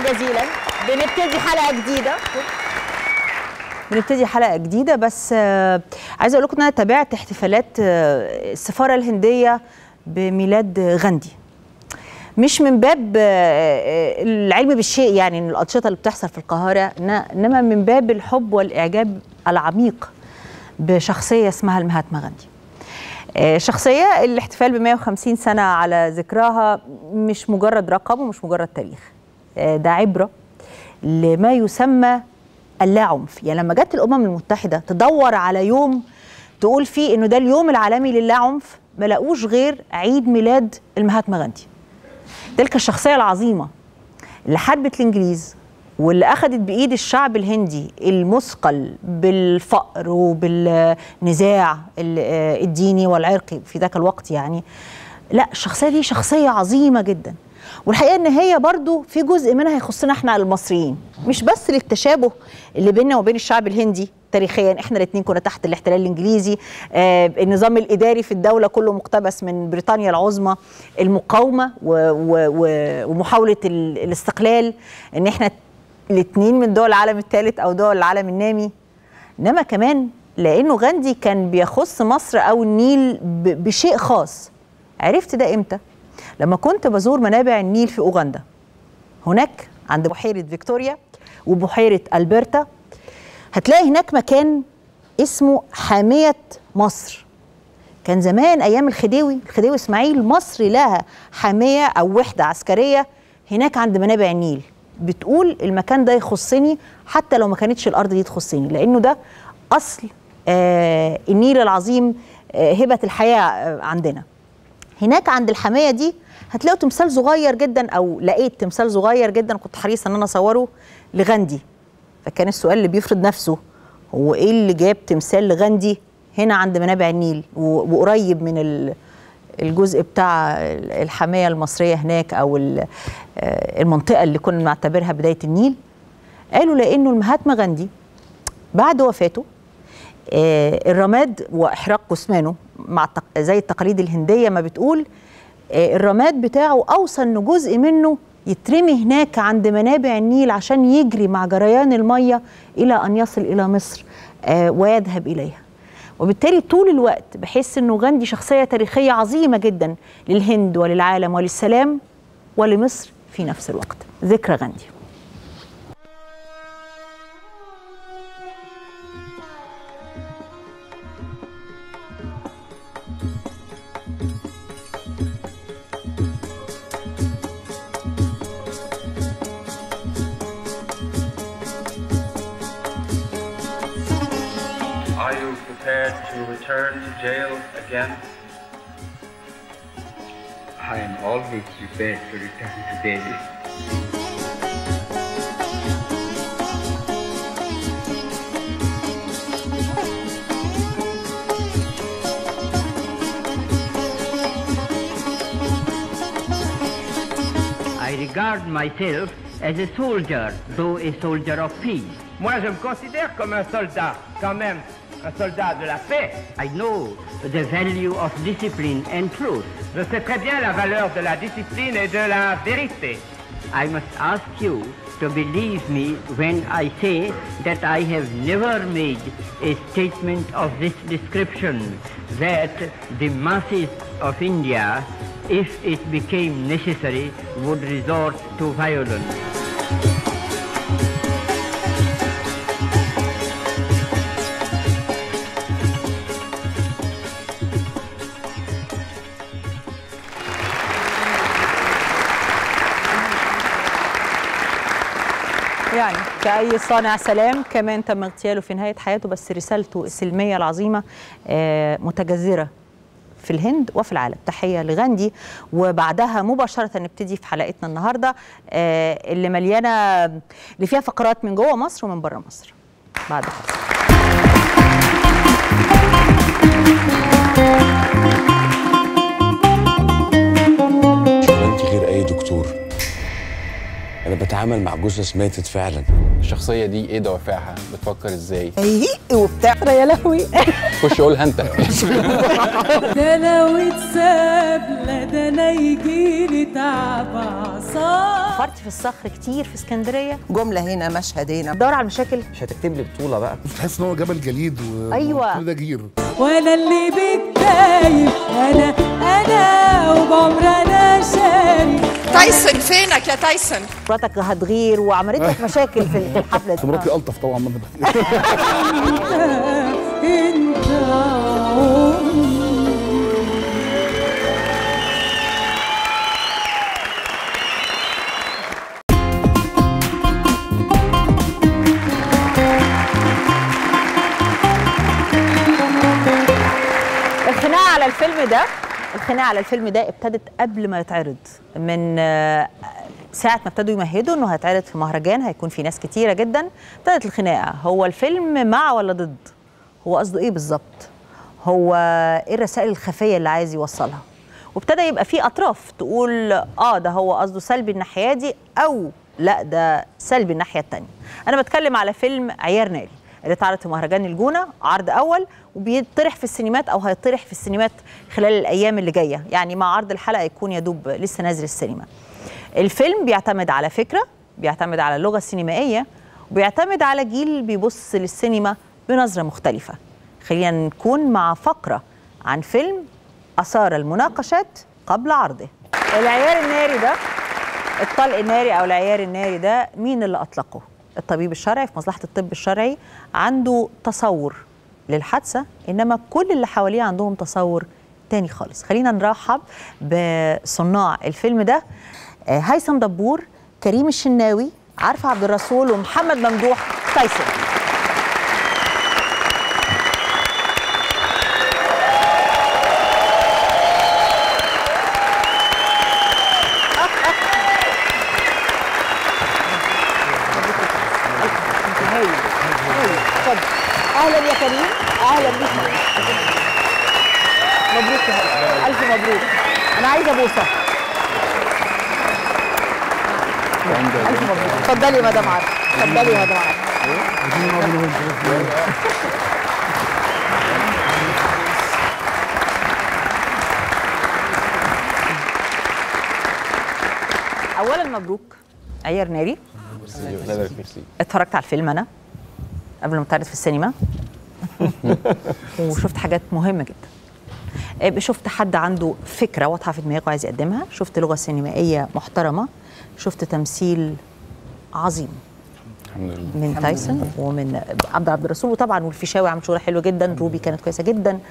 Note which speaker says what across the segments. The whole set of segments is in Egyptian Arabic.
Speaker 1: جزيلا بنبتدي حلقه جديده بنبتدي حلقه جديده بس آه، عايزه اقول لكم ان انا تابعت احتفالات آه، السفاره الهنديه بميلاد غاندي مش من باب آه، آه، العلم بالشيء يعني ان الانشطه اللي بتحصل في القاهره إن- انما من باب الحب والاعجاب العميق بشخصيه اسمها المهاتما غاندي آه، شخصيه الاحتفال ب 150 سنه على ذكراها مش مجرد رقم ومش مجرد تاريخ آه، ده عبره لما يسمى اللا عنف يعني لما جت الامم المتحده تدور على يوم تقول فيه انه ده اليوم العالمي للا عنف ما لقوش غير عيد ميلاد المهاتما غاندي تلك الشخصيه العظيمه اللي حاربت الانجليز واللي اخذت بايد الشعب الهندي المثقل بالفقر وبالنزاع ال- آه الديني والعرقي في ذاك الوقت يعني لا الشخصيه دي شخصيه عظيمه جدا والحقيقه ان هي برضو في جزء منها يخصنا احنا المصريين مش بس للتشابه اللي بيننا وبين الشعب الهندي تاريخيا احنا الاثنين كنا تحت الاحتلال الانجليزي آه النظام الاداري في الدوله كله مقتبس من بريطانيا العظمى المقاومه و و و ومحاوله ال- الاستقلال ان احنا الاثنين من دول العالم الثالث او دول العالم النامي انما كمان لانه غاندي كان بيخص مصر او النيل ب- بشيء خاص عرفت ده امتى لما كنت بزور منابع النيل في اوغندا هناك عند بحيره فيكتوريا وبحيره البرتا هتلاقي هناك مكان اسمه حاميه مصر كان زمان ايام الخديوي الخديوي اسماعيل مصر لها حاميه او وحده عسكريه هناك عند منابع النيل بتقول المكان ده يخصني حتى لو ما كانتش الارض دي تخصني لانه ده اصل آه النيل العظيم آه هبه الحياه آه عندنا هناك عند الحمايه دي هتلاقوا تمثال صغير جدا او لقيت تمثال صغير جدا كنت حريصه ان انا اصوره لغاندي فكان السؤال اللي بيفرض نفسه هو ايه اللي جاب تمثال لغاندي هنا عند منابع النيل و- وقريب من ال- الجزء بتاع الحمايه المصريه هناك او ال- آه، المنطقه اللي كنا بنعتبرها بدايه النيل قالوا لانه المهاتما غاندي بعد وفاته آه، الرماد واحراق جثمانه مع التق- زي التقاليد الهنديه ما بتقول آه، الرماد بتاعه اوصى ان جزء منه يترمي هناك عند منابع النيل عشان يجري مع جريان الميه الى ان يصل الى مصر آه، ويذهب اليها وبالتالي طول الوقت بحس انه غاندي شخصيه تاريخيه عظيمه جدا للهند وللعالم وللسلام ولمصر في نفس الوقت ذكرى غاندي
Speaker 2: Are you prepared to return to jail again?
Speaker 3: I am always prepared to return to Delhi.
Speaker 4: I regard myself as a soldier, though a soldier of peace.
Speaker 5: Moi, je me considère comme un soldat, quand même, un soldat de la paix.
Speaker 4: I know the value of discipline and truth.
Speaker 5: Je sais très bien la valeur de la discipline et de la vérité.
Speaker 4: I must ask you to believe me when I say that I have never made a statement of this description that the masses of India, if it became necessary, would resort to violence.
Speaker 1: يعني كأي صانع سلام كمان تم اغتياله في نهاية حياته بس رسالته السلمية العظيمة آه، متجذرة في الهند وفي العالم تحية لغاندي وبعدها مباشرة نبتدي في حلقتنا النهاردة آه، اللي مليانة اللي فيها فقرات من جوه مصر ومن بره مصر بعد فاصل
Speaker 6: شغلانتي غير اي دكتور انا بتعامل مع جثث ماتت فعلا
Speaker 7: الشخصيه دي ايه دوافعها بتفكر ازاي
Speaker 1: هيهيق وبتاع يا لهوي
Speaker 7: خش قولها انت
Speaker 8: ده لو اتساب لا ده انا يجيلي تعب اعصاب
Speaker 1: سافرت في الصخر كتير في اسكندريه
Speaker 9: جمله هنا مشهد هنا
Speaker 1: دور على المشاكل
Speaker 10: مش هتكتب لي بطوله بقى
Speaker 11: تحس ان هو جبل جليد و
Speaker 1: أيوة.
Speaker 11: كل ده جير
Speaker 8: وانا اللي بيك دايب انا انا وبعمر انا شاري
Speaker 9: تايسون فينك يا تايسون
Speaker 1: مراتك هتغير وعملت لك مشاكل في في الحفله دي
Speaker 11: مراتي الطف طبعا من ده
Speaker 8: انت عمري
Speaker 1: الخناقه على الفيلم ده الخناقه على الفيلم ده ابتدت قبل ما يتعرض من آه، ساعة ما ابتدوا يمهدوا انه هيتعرض في مهرجان هيكون في ناس كتيرة جدا ابتدت الخناقة هو الفيلم مع ولا ضد؟ هو قصده ايه بالظبط؟ هو ايه الرسائل الخفية اللي عايز يوصلها؟ وابتدى يبقى في اطراف تقول اه ده هو قصده سلبي الناحية دي او لا ده سلبي الناحية التانية. انا بتكلم على فيلم عيار ناري اللي اتعرض في مهرجان الجونه عرض اول وبيطرح في السينمات او هيطرح في السينمات خلال الايام اللي جايه يعني مع عرض الحلقه يكون يدوب لسه نازل السينما الفيلم بيعتمد على فكره بيعتمد على اللغه السينمائيه وبيعتمد على جيل بيبص للسينما بنظره مختلفه خلينا نكون مع فقره عن فيلم اثار المناقشات قبل عرضه العيار الناري ده الطلق الناري او العيار الناري ده مين اللي اطلقه الطبيب الشرعي في مصلحه الطب الشرعي عنده تصور للحادثه انما كل اللي حواليه عندهم تصور تاني خالص خلينا نرحب بصناع الفيلم ده آه، هيثم دبور كريم الشناوي عارفه عبد الرسول ومحمد ممدوح تايسون هايل هايل اتفضل اهلا يا كريم اهلا بيك مبروك يا هلا. الف مبروك انا عايزه بوسه الف مبروك اتفضلي يا مدام عارف اتفضلي يا مدام عارف اولا مبروك عيار ناري
Speaker 7: الله يبارك ميرسي
Speaker 1: اتفرجت على الفيلم انا قبل ما اتعرض في السينما وشفت حاجات مهمه جدا آه، شفت حد عنده فكره واضحه في دماغه عايز يقدمها شفت لغه سينمائيه محترمه شفت تمثيل عظيم
Speaker 7: الحمد لله
Speaker 1: من تايسون ومن عبد عبد الرسول وطبعا والفيشاوي عمل شغل حلو جدا روبي كانت كويسه جدا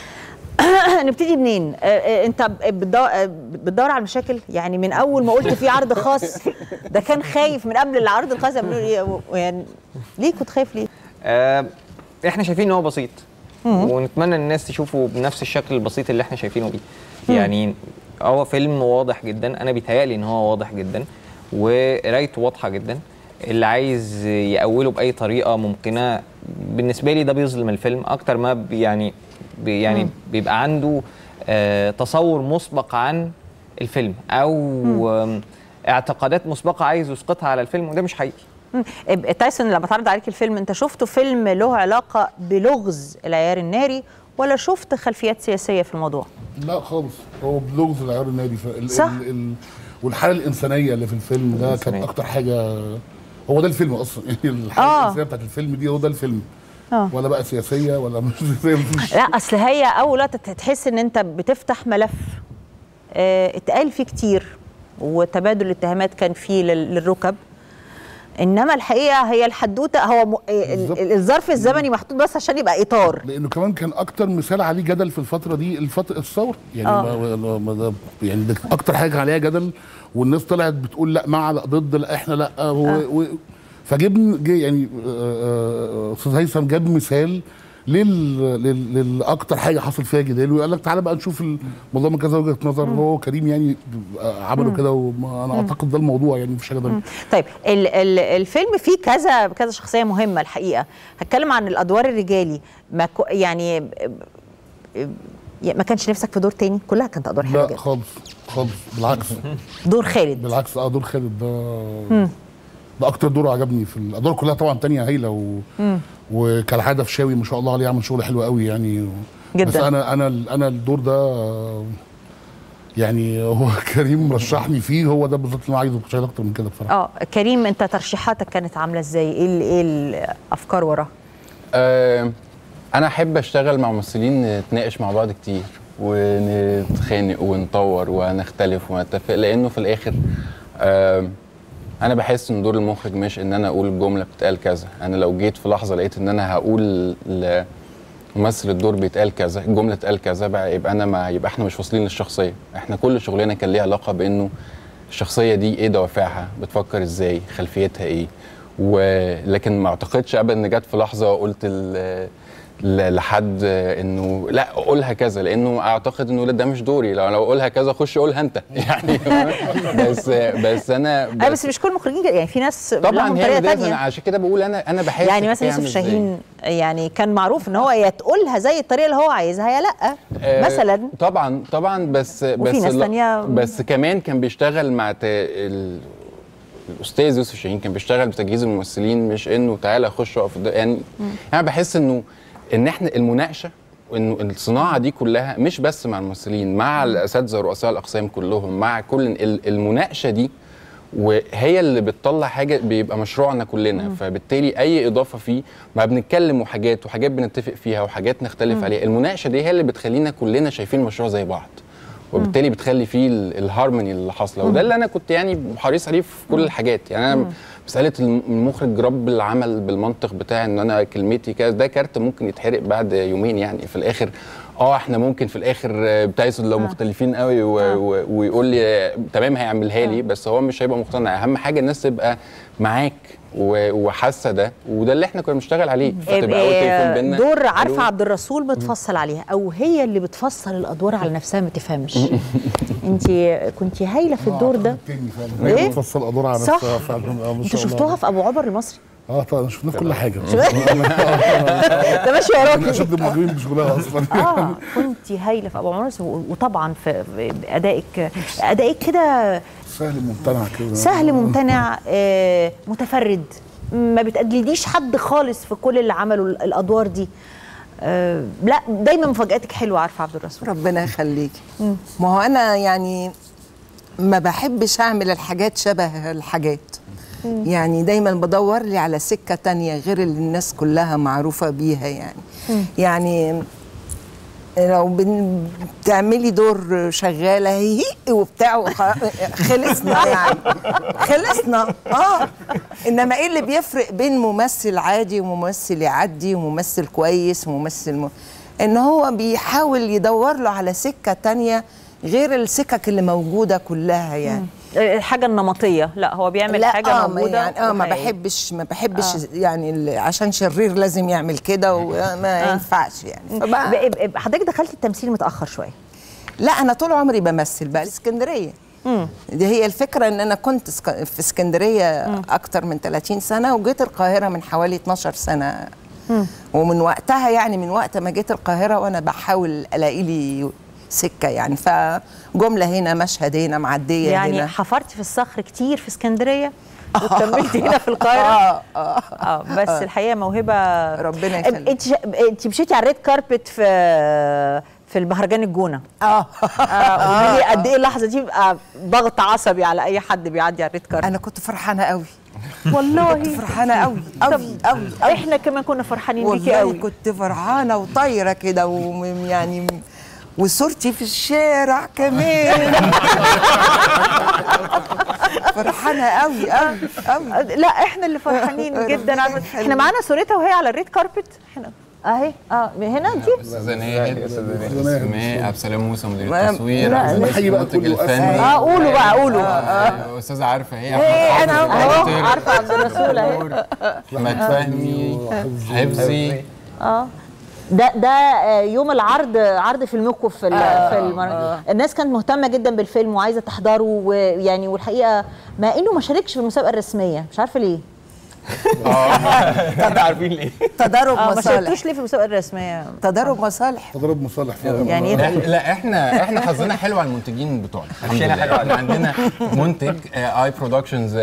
Speaker 1: نبتدي منين؟ آه، آه، انت بتدور, آه، بتدور على المشاكل يعني من اول ما قلت في عرض خاص ده كان خايف من قبل العرض الخاص يعملوا ايه يعني ليه كنت خايف ليه؟
Speaker 10: آه احنا شايفين ان هو بسيط ونتمنى ان الناس تشوفه بنفس الشكل البسيط اللي احنا شايفينه بيه يعني هو فيلم واضح جدا انا بيتهيألي ان هو واضح جدا وقرايته واضحه جدا اللي عايز يأوله بأي طريقة ممكنة بالنسبة لي ده بيظلم الفيلم أكتر ما بي- يعني بي يعني بيبقى عنده آه تصور مسبق عن الفيلم أو آم، اعتقادات مسبقة عايز يسقطها على الفيلم وده مش حقيقي
Speaker 1: مم. إب- تايسون لما اتعرض عليك الفيلم انت شفته فيلم له علاقه بلغز العيار الناري ولا شفت خلفيات سياسيه في الموضوع؟
Speaker 11: لا خالص هو بلغز العيار النادي فال
Speaker 1: صح.
Speaker 11: ال ال والحاله الانسانيه اللي في الفيلم ده كانت
Speaker 10: الإنسانية.
Speaker 11: اكتر حاجه هو ده الفيلم اصلا يعني الحاله
Speaker 1: آه.
Speaker 11: الانسانيه بتاعت الفيلم دي هو ده الفيلم
Speaker 1: آه.
Speaker 11: ولا بقى سياسيه ولا مش سياسيه مفيش
Speaker 1: لا اصل هي اول وقت تحس ان انت بتفتح ملف آه، اتقال فيه كتير وتبادل الاتهامات كان فيه لل- للركب انما الحقيقه هي الحدوته هو م... ال-
Speaker 11: بالظبط.
Speaker 1: ال- الظرف الزمني محطوط بس عشان يبقى اطار
Speaker 11: لانه كمان كان اكتر مثال عليه جدل في الفتره دي الفتره الثوره يعني
Speaker 1: آه.
Speaker 11: ما ما ما ده يعني ده اكتر حاجه عليها جدل والناس طلعت بتقول لا مع لا ضد لا احنا لا هو
Speaker 1: آه.
Speaker 11: و فجبن جه يعني آه، آه، استاذ هيثم جاب مثال لل لل- للاكتر حاجه حصل فيها جدال وقال لك تعالى بقى نشوف الموضوع من كذا وجهه نظر هو كريم يعني آه، عملوا كده وانا اعتقد ده الموضوع يعني مفيش حاجه تانيه
Speaker 1: طيب ال ال الفيلم فيه كذا كذا شخصيه مهمه الحقيقه هتكلم عن الادوار الرجالي ما كو- يعني يعني ما كانش نفسك في دور تاني كلها كانت ادوار حلوه
Speaker 11: لا
Speaker 1: جدا
Speaker 11: خالص خالص بالعكس
Speaker 1: دور خالد
Speaker 11: بالعكس اه دور خالد ده
Speaker 1: مم.
Speaker 11: ده اكتر دور عجبني في الادوار كلها طبعا تانية هايله و...
Speaker 1: مم.
Speaker 11: وكالعاده في شاوي ما شاء الله عليه عمل شغل حلو قوي يعني
Speaker 1: جدا.
Speaker 11: بس انا انا انا الدور ده آه، يعني هو كريم رشحني فيه هو ده بالظبط اللي انا عايزه مش عايز اكتر من كده بصراحه
Speaker 1: اه كريم انت ترشيحاتك كانت عامله ازاي ايه ال- ايه الافكار وراها
Speaker 7: آه، انا احب اشتغل مع ممثلين نتناقش مع بعض كتير ونتخانق ونطور ونختلف ونتفق لانه في الاخر آه، انا بحس ان دور المخرج مش ان انا اقول الجمله بتتقال كذا انا لو جيت في لحظه لقيت ان انا هقول لممثل الدور بيتقال كذا الجمله اتقال كذا بقى يبقى انا ما يبقى احنا مش واصلين للشخصيه احنا كل شغلنا كان ليه علاقه بانه الشخصيه دي ايه دوافعها بتفكر ازاي خلفيتها ايه ولكن ما اعتقدش ابدا ان جت في لحظه وقلت ال- ل- لحد انه لا قولها كذا لانه اعتقد انه لا ده مش دوري لو لو قولها كذا خش قولها انت يعني بس بس انا
Speaker 1: اه بس مش كل المخرجين كده، يعني في ناس
Speaker 7: طبعا
Speaker 1: لهم
Speaker 7: هي
Speaker 1: طريقه
Speaker 7: ده
Speaker 1: تانية
Speaker 7: عشان كده بقول انا انا بحس
Speaker 1: يعني مثلا
Speaker 7: الحكاية
Speaker 1: يوسف
Speaker 7: عاملة إزاي.
Speaker 1: شاهين يعني كان معروف ان هو يا تقولها زي الطريقه اللي هو عايزها يا لا
Speaker 7: آه،
Speaker 1: مثلا
Speaker 7: طبعا طبعا بس
Speaker 1: وفي
Speaker 7: بس
Speaker 1: ناس
Speaker 7: لا-
Speaker 1: تانية-
Speaker 7: بس كمان كان بيشتغل مع ت... ال... الاستاذ يوسف شاهين كان بيشتغل بتجهيز الممثلين مش انه تعالى خش اقف قدام- يعني انا بحس انه ان احنا المناقشه وانه الصناعه دي كلها مش بس مع الممثلين مع الاساتذه ورؤساء الاقسام كلهم مع كل ال- المناقشه دي وهي اللي بتطلع حاجه بيبقى مشروعنا كلنا
Speaker 12: مم.
Speaker 7: فبالتالي اي اضافه فيه ما بنتكلم وحاجات وحاجات بنتفق فيها وحاجات نختلف
Speaker 12: مم.
Speaker 7: عليها المناقشه دي هي اللي بتخلينا كلنا شايفين المشروع زي بعض وبالتالي بتخلي فيه ال- الهارموني اللي حاصله وده
Speaker 12: مم.
Speaker 7: اللي انا كنت يعني حريص عليه في كل الحاجات يعني انا
Speaker 12: مم.
Speaker 7: مساله الم- المخرج رب العمل بالمنطق بتاع ان انا كلمتي كذا ده كارت ممكن يتحرق بعد يومين يعني في الاخر اه احنا ممكن في الاخر آه، بتايسون لو مختلفين قوي و... و... ويقول لي آه، تمام هيعملها لي بس هو مش هيبقى مقتنع اهم حاجه الناس تبقى معاك و... وحاسه ده وده اللي احنا كنا بنشتغل عليه فتبقى اول تليفون بينا
Speaker 1: دور
Speaker 7: ألو.
Speaker 1: عارفه عبد الرسول متفصل عليها او هي اللي بتفصل الادوار على نفسها ما تفهمش انت كنت هايله في الدور ده
Speaker 11: ايه
Speaker 1: ايه
Speaker 11: بتفصل ادوار على
Speaker 1: صح.
Speaker 11: نفسها فعلا آه، ما
Speaker 1: انتوا
Speaker 11: شاء الله.
Speaker 1: شفتوها في ابو عمر المصري
Speaker 11: اه طبعا شفناه في كل حاجه
Speaker 1: ده ماشي وراكي.
Speaker 11: اشد المعجبين بشغلها اصلا
Speaker 1: اه كنت هايله في ابو عمر المصري وطبعا في في ادائك ادائك كده
Speaker 11: سهل ممتنع كده
Speaker 1: سهل ممتنع آه، متفرد ما بتقلديش حد خالص في كل اللي عملوا ال- الادوار دي آه، لا دايما مفاجاتك حلوه عارفه عبد الرسول
Speaker 9: ربنا يخليكي ما هو انا يعني ما بحبش اعمل الحاجات شبه الحاجات
Speaker 1: مم.
Speaker 9: يعني دايما بدور لي على سكة تانية غير اللي الناس كلها معروفة بيها يعني
Speaker 1: مم.
Speaker 9: يعني لو بن- بتعملي دور شغالة هي وبتاع وخ- خلصنا يعني خلصنا اه انما ايه اللي بيفرق بين ممثل عادي وممثل يعدي وممثل كويس وممثل م... ان هو بيحاول يدور له على سكة تانية غير السكك اللي موجودة كلها يعني
Speaker 1: آه، الحاجه النمطيه لا هو بيعمل
Speaker 9: لا
Speaker 1: حاجه
Speaker 9: آه ما
Speaker 1: موجوده
Speaker 9: يعني اه ما
Speaker 1: وحقيقية.
Speaker 9: بحبش ما بحبش
Speaker 1: آه.
Speaker 9: آه. يعني ال- عشان شرير لازم يعمل كده وما
Speaker 1: آه.
Speaker 9: ينفعش يعني
Speaker 1: ب-
Speaker 9: فبقى
Speaker 1: ب- حضرتك دخلتي التمثيل متاخر شويه
Speaker 9: لا انا طول عمري بمثل بقى اسكندريه دي هي الفكره ان انا كنت سك- في اسكندريه اكتر من 30 سنه وجيت القاهره من حوالي 12 سنه ومن وقتها يعني من وقت ما جيت القاهره وانا بحاول الاقي لي سكه يعني فجمله هنا مشهد هنا معديه
Speaker 1: يعني
Speaker 9: هنا
Speaker 1: حفرتي في الصخر كتير في اسكندريه وكملتي هنا في القاهره
Speaker 9: اه اه
Speaker 1: اه بس
Speaker 9: آه.
Speaker 1: الحقيقه موهبه
Speaker 9: ربنا يخليك.
Speaker 1: انت ش... انت مشيتي على الريد كاربت في في المهرجان الجونه
Speaker 9: اه
Speaker 1: قولي لي قد ايه اللحظه دي بقى ضغط عصبي على اي حد بيعدي على الريد كاربت
Speaker 9: انا كنت فرحانه قوي
Speaker 1: والله
Speaker 9: كنت فرحانه قوي قوي قوي قوي
Speaker 1: احنا كمان كنا فرحانين بيكي
Speaker 9: والله
Speaker 1: قوي
Speaker 9: كنت فرحانه وطايره كده ويعني وصورتي في الشارع كمان فرحانه قوي قوي قوي
Speaker 1: لا احنا اللي فرحانين جدا عارفة. احنا معانا صورتها وهي على الريد كاربت احنا اهي اه من هنا دي
Speaker 7: استاذه نهاد استاذه اسماء عبد السلام موسى مدير
Speaker 1: ما-
Speaker 7: التصوير
Speaker 1: لا،
Speaker 7: عبد
Speaker 1: لا.
Speaker 7: المنتج المنتج الفني
Speaker 1: اه قولوا بقى قولوا
Speaker 7: آه، استاذه عارفه هي
Speaker 1: ايه انا
Speaker 7: أحمد
Speaker 1: اهو
Speaker 7: حافظ،
Speaker 1: عارفه عبد الرسول اهي
Speaker 7: احمد فهمي حفظي
Speaker 1: اه ده ده آه، يوم العرض عرض فيلمكم في ال-
Speaker 9: آه،
Speaker 1: في المر...
Speaker 9: آه.
Speaker 1: الناس كانت مهتمه جدا بالفيلم وعايزه تحضره ويعني والحقيقه مع انه ما شاركش في المسابقه الرسميه مش عارفه ليه
Speaker 10: انت عارفين ليه
Speaker 9: تضارب
Speaker 1: اه ما
Speaker 9: مصالح
Speaker 1: شاركتوش ليه في المسابقه الرسميه
Speaker 9: تضارب مصالح
Speaker 11: تضارب مصالح فعلا
Speaker 1: يعني ايه
Speaker 7: لا,
Speaker 1: تضارب؟
Speaker 7: لا احنا احنا حظنا حلو على المنتجين بتوعنا الحمد
Speaker 10: حظنا
Speaker 7: لله
Speaker 10: حلو
Speaker 7: احنا عندنا منتج اي برودكشنز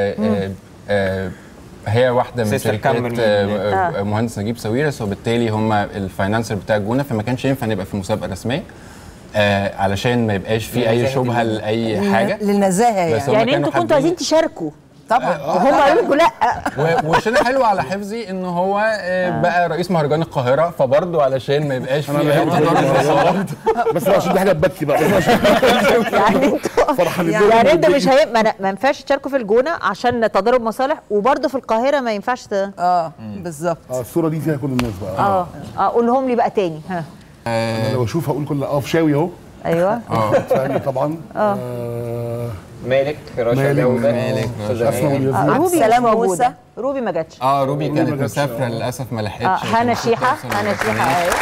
Speaker 7: هي واحده من
Speaker 10: Sister
Speaker 7: شركات
Speaker 10: company.
Speaker 7: آه،
Speaker 1: آه.
Speaker 7: آه، مهندس نجيب ساويرس وبالتالي هم الفاينانسر بتاع الجونه فما كانش ينفع نبقى في مسابقه رسميه آه، علشان ما يبقاش في اي
Speaker 10: لنزاهة
Speaker 7: شبهه
Speaker 10: الجونة.
Speaker 7: لاي حاجه
Speaker 9: للنزاهه
Speaker 7: بس
Speaker 9: يعني
Speaker 7: هم
Speaker 1: يعني
Speaker 7: كانوا
Speaker 1: انتوا كنتوا
Speaker 7: حابين-
Speaker 1: عايزين تشاركوا
Speaker 9: طبعا
Speaker 1: هم قالوا لكم لا
Speaker 7: و- وشنا حلو على حفظي ان هو آه، بقى رئيس مهرجان القاهره فبرضه علشان ما يبقاش في
Speaker 11: انا
Speaker 7: اي
Speaker 11: بحب
Speaker 7: تضارب مصالح.
Speaker 11: بس لا عشان دي حاجه تبكي بقى بس عشان
Speaker 1: يعني انتوا
Speaker 11: فرحانين
Speaker 1: يعني انت مش هي... ما, ما ينفعش تشاركوا في الجونه عشان تضارب مصالح وبرضه في القاهره ما ينفعش ت...
Speaker 9: اه بالظبط
Speaker 11: اه الصوره دي فيها كل الناس بقى
Speaker 1: اه اه قولهم لي بقى تاني ها
Speaker 11: انا لو اشوف هقول كل اه فشاوي اهو
Speaker 1: ايوه
Speaker 11: فهمي طبعا آه.
Speaker 10: مالك رشا
Speaker 11: مالك،
Speaker 10: جودة
Speaker 7: مالك،
Speaker 10: أستاذة
Speaker 11: اسماء
Speaker 10: نايا.
Speaker 11: واليزيد
Speaker 1: آه روبي
Speaker 9: سلام
Speaker 1: مش
Speaker 9: موسى.
Speaker 1: موجوده روبي ما جاتش
Speaker 7: اه روبي
Speaker 11: ما
Speaker 7: كانت
Speaker 11: جاتش،
Speaker 7: مسافره
Speaker 11: آه.
Speaker 7: للاسف ما لحقتش
Speaker 1: اه
Speaker 7: عشان
Speaker 1: هنا
Speaker 7: كانت
Speaker 1: شيحه
Speaker 7: بتوصل
Speaker 1: هنا
Speaker 7: من
Speaker 1: شيحه
Speaker 7: البنات.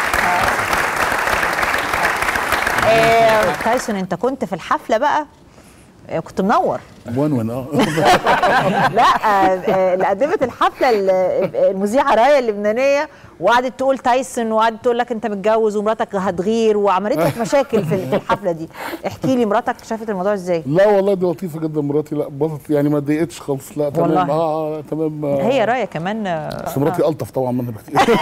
Speaker 1: اهي آه، تايسون انت كنت في الحفله بقى آه، كنت منور
Speaker 11: وان وان اه
Speaker 1: لا آه، آه، اللي قدمت الحفله ال- المذيعه رايه اللبنانيه وقعدت تقول تايسون وقعدت تقول لك انت متجوز ومراتك هتغير وعملت لك مشاكل في في الحفله دي احكي لي مراتك شافت الموضوع ازاي
Speaker 11: لا والله دي لطيفه جدا مراتي لا باظت يعني ما اتضايقتش خالص لا تمام
Speaker 1: والله.
Speaker 11: اه, آه تمام آه.
Speaker 1: هي رايه كمان آه،
Speaker 11: بس مراتي الطف طبعا منها بكتير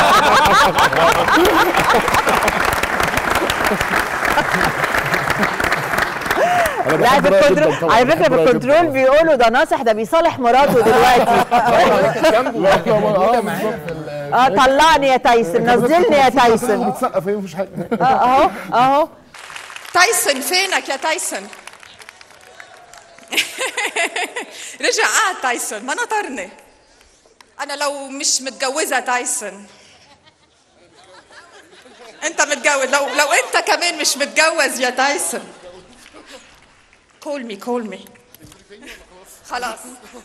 Speaker 11: أنا
Speaker 1: لا
Speaker 11: بحب رأيها جداً
Speaker 1: بالكنترول
Speaker 11: طبعاً،
Speaker 1: على
Speaker 11: بحب
Speaker 1: فكره
Speaker 11: رأيها جداً
Speaker 1: بالكنترول بيقولوا ده ناصح ده بيصالح مراته دلوقتي
Speaker 11: لا طبعا اه بالظبط.
Speaker 1: اه طلعني يا تايسون نزلني يا تايسون
Speaker 11: بتسقف هي مفيش حاجه
Speaker 1: آه، اهو اهو
Speaker 12: تايسون فينك يا تايسون رجع قعد تايسون ما نطرني انا لو مش متجوزه تايسون انت متجوز لو لو انت كمان مش متجوز يا تايسون كول مي كول مي خلاص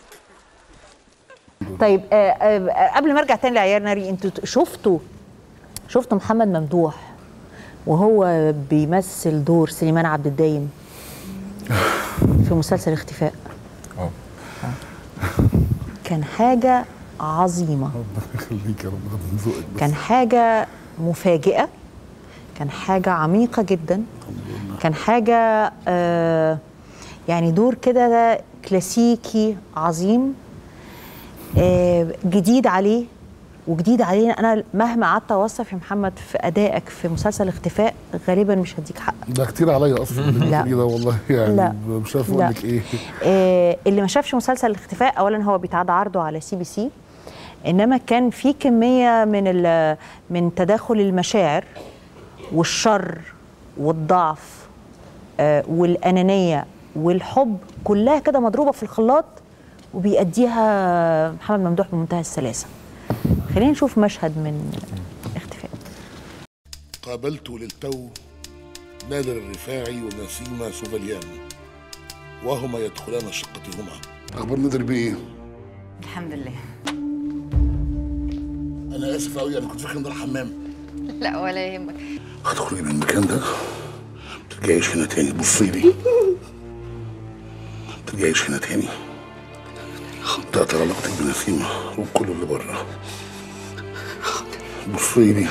Speaker 1: طيب آه، آه، قبل ما ارجع تاني لعيار ناري انتوا ت- شفتوا شفتوا محمد ممدوح وهو بيمثل دور سليمان عبد الدايم في مسلسل اختفاء
Speaker 7: اه
Speaker 1: كان حاجة عظيمة
Speaker 11: ربنا يخليك يا رب ربنا يرزقك بس.
Speaker 1: كان حاجة مفاجئة كان حاجة عميقة جدا كان حاجة آه يعني دور كده كلاسيكي عظيم آه جديد عليه وجديد علينا انا مهما قعدت اوصف يا محمد في ادائك في مسلسل اختفاء غالبا مش هديك حق
Speaker 11: ده كتير عليا اصلا
Speaker 1: لا.
Speaker 11: كده والله يعني
Speaker 1: لا.
Speaker 11: مش عارف
Speaker 1: لا.
Speaker 11: اقول لك ايه
Speaker 1: آه، اللي ما شافش مسلسل الاختفاء اولا هو بيتعاد عرضه على سي بي سي انما كان في كميه من ال- من تداخل المشاعر والشر والضعف آه، والانانيه والحب كلها كده مضروبه في الخلاط وبيأديها محمد ممدوح بمنتهى السلاسه خلينا نشوف مشهد من اختفاء
Speaker 11: قابلت للتو نادر الرفاعي ونسيمة سوفاليان وهما يدخلان شقتهما اخبار نادر بيه
Speaker 13: الحمد لله
Speaker 11: انا اسف قوي انا كنت فاكر ان ده الحمام
Speaker 13: لا ولا يهمك
Speaker 11: هتخرجي من المكان ده ما ترجعيش هنا تاني بصي لي ما ترجعيش هنا تاني تقطع علاقتك بنسيمة وكل اللي بره بصي لي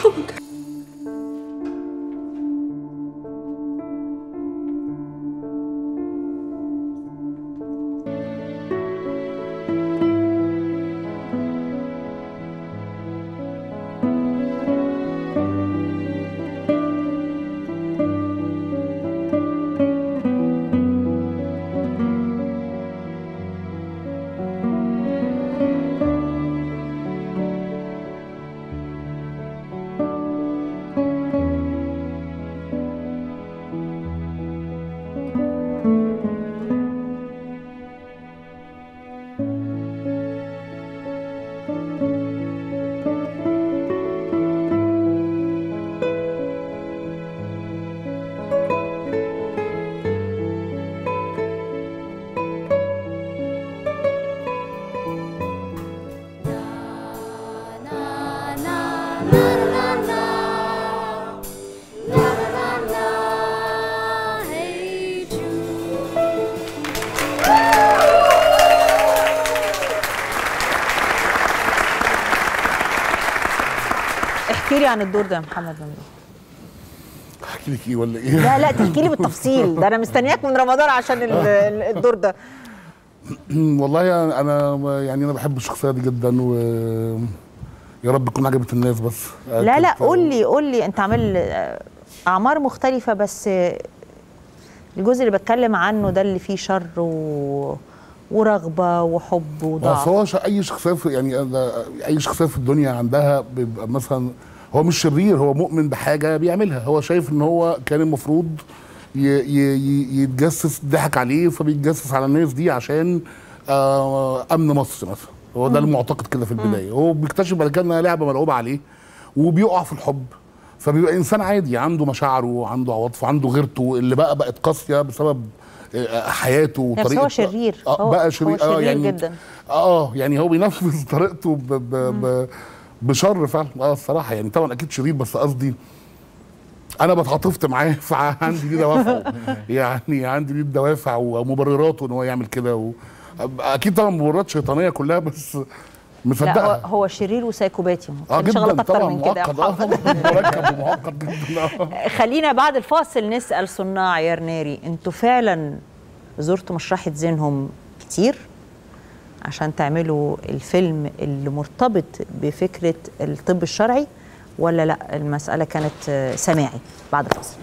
Speaker 1: احكي لي عن الدور ده يا محمد ممدوح
Speaker 11: احكي لك ايه ولا ايه
Speaker 1: لا لا تحكي لي بالتفصيل ده انا مستنياك من رمضان عشان ال- ال- الدور ده
Speaker 11: والله انا يعني انا بحب الشخصيه دي جدا و يا رب تكون عجبت الناس بس
Speaker 1: لا لا
Speaker 11: كانت-
Speaker 1: قول لي قول لي انت عامل آه، اعمار مختلفه بس آه، الجزء اللي بتكلم عنه ده اللي فيه شر و... ورغبه وحب
Speaker 11: بس
Speaker 1: وضعف
Speaker 11: هو ش- اي شخصيه في يعني أنا- اي شخصيه في الدنيا عندها بيبقى مثلا هو مش شرير هو مؤمن بحاجه بيعملها هو شايف ان هو كان المفروض ي- ي- ي- يتجسس ضحك عليه فبيتجسس على الناس دي عشان آه امن مصر مثلا هو ده
Speaker 14: مم.
Speaker 11: المعتقد كده في البدايه هو بيكتشف بعد كده انها لعبه ملعوبه عليه وبيقع في الحب فبيبقى انسان عادي عنده مشاعره وعنده عواطفه عنده غيرته اللي بقى بقت قاسيه بسبب آه، حياته
Speaker 1: بس
Speaker 11: وطريقه
Speaker 1: هو شرير
Speaker 11: آه
Speaker 1: هو
Speaker 11: بقى شرير
Speaker 1: هو شرير
Speaker 11: آه يعني
Speaker 1: جدا
Speaker 11: اه يعني هو بينفذ طريقته ب ب ب بشر فعلا اه الصراحه يعني طبعا اكيد شرير بس قصدي انا بتعاطفت معاه فعندي ليه دوافع يعني عندي ليه دوافع ومبرراته ان هو يعمل كده و... اكيد طبعا مبررات شيطانيه كلها بس
Speaker 1: لا هو,
Speaker 11: مصدقها
Speaker 1: هو شرير وسايكوباتي ما
Speaker 11: اه
Speaker 1: كانش
Speaker 11: جدا
Speaker 1: غلط اكتر
Speaker 11: طبعا
Speaker 1: من كده يا
Speaker 11: معقد اه
Speaker 1: محمد.
Speaker 11: مركب ومعقد جدا آه.
Speaker 1: خلينا بعد الفاصل نسال صناع عيار ناري انتوا فعلا زرتوا مشرحه زينهم كتير عشان تعملوا الفيلم اللي مرتبط بفكره الطب الشرعي ولا لا المساله كانت آه، سماعي بعد الفاصل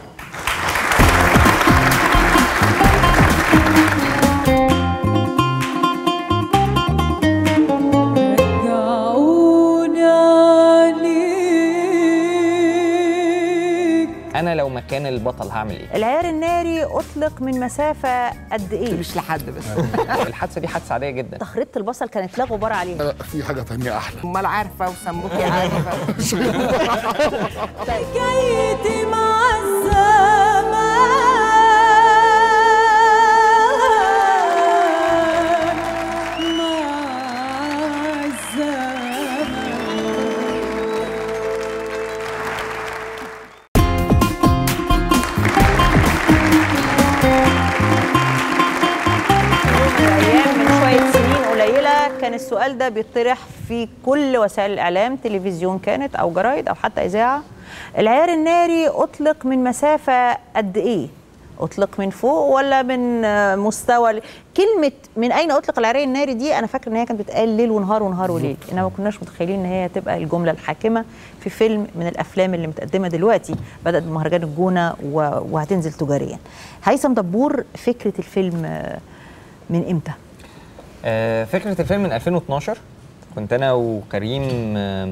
Speaker 8: رجعونا ليك
Speaker 10: انا لو مكان البطل هعمل ايه
Speaker 1: العيار الناري اطلق من مسافه قد ايه
Speaker 9: مش لحد بس
Speaker 10: الحادثه دي حادثه عاديه جدا
Speaker 1: تخريطه البصل كانت لا غبار عليها
Speaker 11: لا في حاجه تانية احلى
Speaker 9: امال عارفه وسموكي عارفه
Speaker 8: حكايتي مع الزمان مع الزمان
Speaker 1: ايام من شويه سنين قليله كان السؤال ده بيطرح في كل وسائل الاعلام تلفزيون كانت او جرايد او حتى اذاعه العيار الناري اطلق من مسافه قد ايه اطلق من فوق ولا من آه، مستوى كلمه من اين اطلق العيار الناري دي انا فاكره ان هي كانت بتقال ليل ونهار ونهار وليل انما ما كناش متخيلين ان هي تبقى الجمله الحاكمه في فيلم من الافلام اللي متقدمه دلوقتي بدات بمهرجان الجونه و- وهتنزل تجاريا هيثم دبور فكره الفيلم آه، من امتى
Speaker 10: آه، فكره الفيلم من 2012 كنت انا وكريم آه،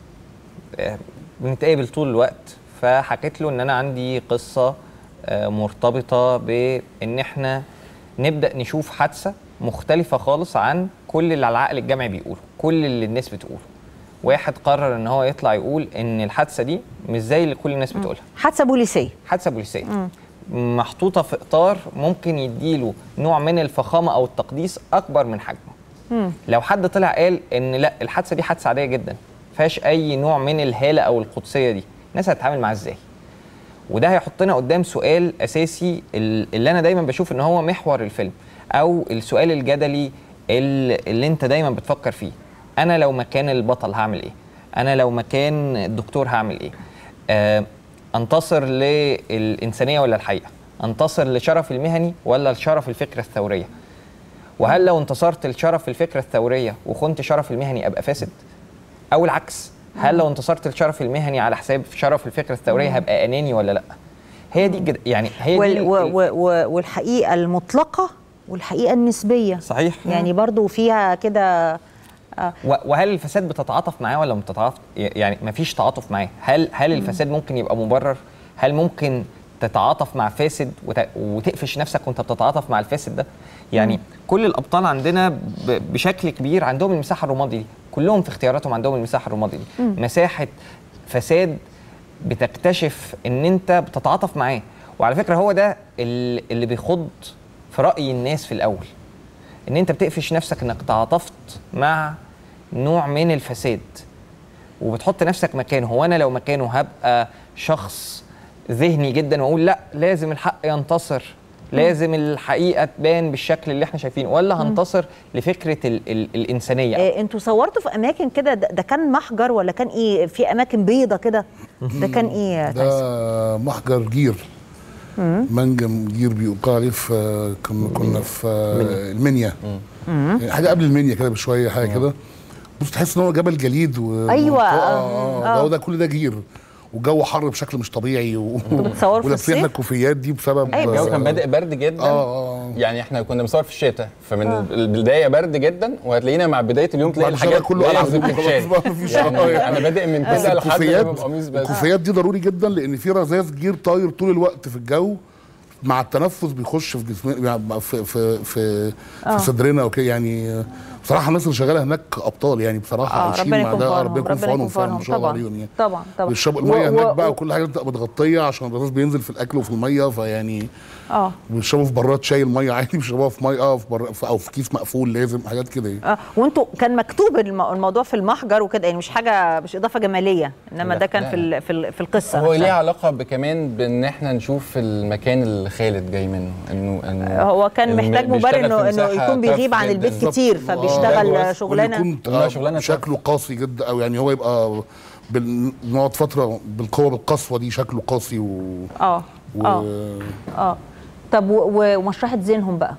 Speaker 10: آه، بنتقابل طول الوقت فحكيت له ان انا عندي قصه آه، مرتبطه بان احنا نبدا نشوف حادثه مختلفه خالص عن كل اللي على العقل الجمعي بيقوله كل اللي الناس بتقوله واحد قرر ان هو يطلع يقول ان الحادثه دي مش زي اللي كل الناس بتقولها
Speaker 1: حادثه بوليسيه
Speaker 10: حادثه بوليسيه محطوطه في اطار ممكن يديله نوع من الفخامه او التقديس اكبر من حجمه لو حد طلع قال ان لا الحادثه دي حادثه عاديه جدا فيهاش اي نوع من الهاله او القدسيه دي الناس هتتعامل معاه ازاي وده هيحطنا قدام سؤال اساسي ال- اللي انا دايما بشوف ان هو محور الفيلم او السؤال الجدلي ال- اللي انت دايما بتفكر فيه انا لو مكان البطل هعمل ايه انا لو مكان الدكتور هعمل ايه آه انتصر للانسانيه ولا الحقيقه انتصر لشرف المهني ولا لشرف الفكره الثوريه وهل لو انتصرت لشرف الفكره الثوريه وخنت شرف المهني ابقى فاسد او العكس هل لو انتصرت لشرف المهني على حساب شرف الفكره الثوريه
Speaker 1: مم.
Speaker 10: هبقى اناني ولا لا هي دي جد يعني هي
Speaker 1: وال
Speaker 10: دي
Speaker 1: و
Speaker 10: ال-
Speaker 1: و و والحقيقه المطلقه والحقيقه النسبيه
Speaker 10: صحيح
Speaker 1: يعني برضو فيها كده آه
Speaker 10: و- وهل الفساد بتتعاطف معاه ولا بتتعاطف يعني مفيش تعاطف معاه هل هل الفساد ممكن يبقى مبرر هل ممكن تتعاطف مع فاسد وت- وتقفش نفسك وانت بتتعاطف مع الفاسد ده يعني
Speaker 14: مم.
Speaker 10: كل الابطال عندنا ب- بشكل كبير عندهم المساحه الرمادي دي كلهم في اختياراتهم عندهم المساحه الرمادي دي
Speaker 14: مم.
Speaker 10: مساحه فساد بتكتشف ان انت بتتعاطف معاه وعلى فكره هو ده ال- اللي بيخض في راي الناس في الاول ان انت بتقفش نفسك انك تعاطفت مع نوع من الفساد وبتحط نفسك مكانه هو انا لو مكانه هبقى شخص ذهني جدا واقول لا لازم الحق ينتصر لازم الحقيقه تبان بالشكل اللي احنا شايفينه ولا هنتصر لفكره ال ال الانسانيه
Speaker 1: إيه انتوا صورتوا في اماكن كده ده ده كان محجر ولا كان ايه في اماكن بيضه كده ده كان ايه يا تايسون؟
Speaker 11: ده محجر جير
Speaker 1: مم.
Speaker 11: منجم جير بيقال عليه في كنا كنا في المنيا يعني حاجه قبل المنيا كده بشويه حاجه كده بص تحس ان هو جبل جليد و
Speaker 1: أيوة،
Speaker 11: منطقة-
Speaker 1: آه،
Speaker 11: اه
Speaker 1: آه.
Speaker 11: ده, هو ده كل ده جير والجو حر بشكل مش طبيعي و...
Speaker 1: بتصوروا في
Speaker 11: ولابسين احنا
Speaker 1: الصيف؟
Speaker 11: الكوفيات دي بسبب
Speaker 7: الجو كان بادئ برد جدا
Speaker 11: اه
Speaker 7: يعني احنا كنا بنصور في الشتاء فمن البدايه برد جدا وهتلاقينا مع بدايه اليوم تلاقي
Speaker 11: بعد شوية
Speaker 7: الحاجات
Speaker 11: كله قلع
Speaker 7: لازم
Speaker 11: هدومه
Speaker 7: تتشال.
Speaker 11: خلاص بقى مفيش
Speaker 7: يعني
Speaker 11: آه.
Speaker 7: انا بادئ من
Speaker 11: بس
Speaker 7: كده لحد
Speaker 11: الكوفيات
Speaker 7: قميص بس
Speaker 11: الكوفيات دي ضروري جدا لان في رذاذ جير طاير طول الوقت في الجو مع التنفس بيخش في جسمنا يعني في في في,
Speaker 1: آه.
Speaker 11: في صدرنا وكده يعني بصراحه الناس اللي شغاله هناك ابطال يعني بصراحه
Speaker 1: اه
Speaker 11: عايشين
Speaker 1: ربنا
Speaker 11: مع
Speaker 1: يكون
Speaker 11: ده
Speaker 1: في
Speaker 11: ربنا يكون في عونهم فعلا ما شاء الله
Speaker 1: طبعا
Speaker 11: عليهم يعني
Speaker 1: طبعا طبعا
Speaker 11: بيشربوا
Speaker 1: و-
Speaker 11: الميه
Speaker 1: و-
Speaker 11: هناك بقى
Speaker 1: و-
Speaker 11: وكل حاجه بتبقى متغطيه عشان الرذاذ بينزل في الاكل وفي الميه فيعني
Speaker 1: اه
Speaker 11: بيشربوا في براد شاي الميه عادي بيشربوها في ميه اه في بر... في- او في كيس مقفول لازم حاجات كده يعني
Speaker 1: اه وانتوا كان مكتوب الم- الموضوع في المحجر وكده يعني مش حاجه مش اضافه جماليه انما
Speaker 7: لا،
Speaker 1: ده كان
Speaker 7: لا.
Speaker 1: في ال- في ال- في القصه
Speaker 7: هو ليه
Speaker 1: نفسها.
Speaker 7: علاقه كمان بان احنا نشوف المكان اللي خالد جاي منه انه انه
Speaker 1: هو كان
Speaker 7: إنه
Speaker 1: محتاج
Speaker 7: بيشتغل
Speaker 1: مبرر
Speaker 7: في
Speaker 1: انه انه
Speaker 7: مساحة
Speaker 1: يكون بيغيب
Speaker 7: tough
Speaker 1: عن البيت
Speaker 7: جداً.
Speaker 1: كتير فبيشتغل
Speaker 7: آه.
Speaker 1: شغلانه
Speaker 11: ويكون
Speaker 7: آه،
Speaker 11: آه
Speaker 7: شغلانة
Speaker 11: شكله قاسي جدا او يعني هو يبقى بال- نقعد فتره بالقوه بالقسوه دي شكله قاسي و,
Speaker 1: اه
Speaker 11: و...
Speaker 1: اه اه طب و- و- ومشرحه زينهم بقى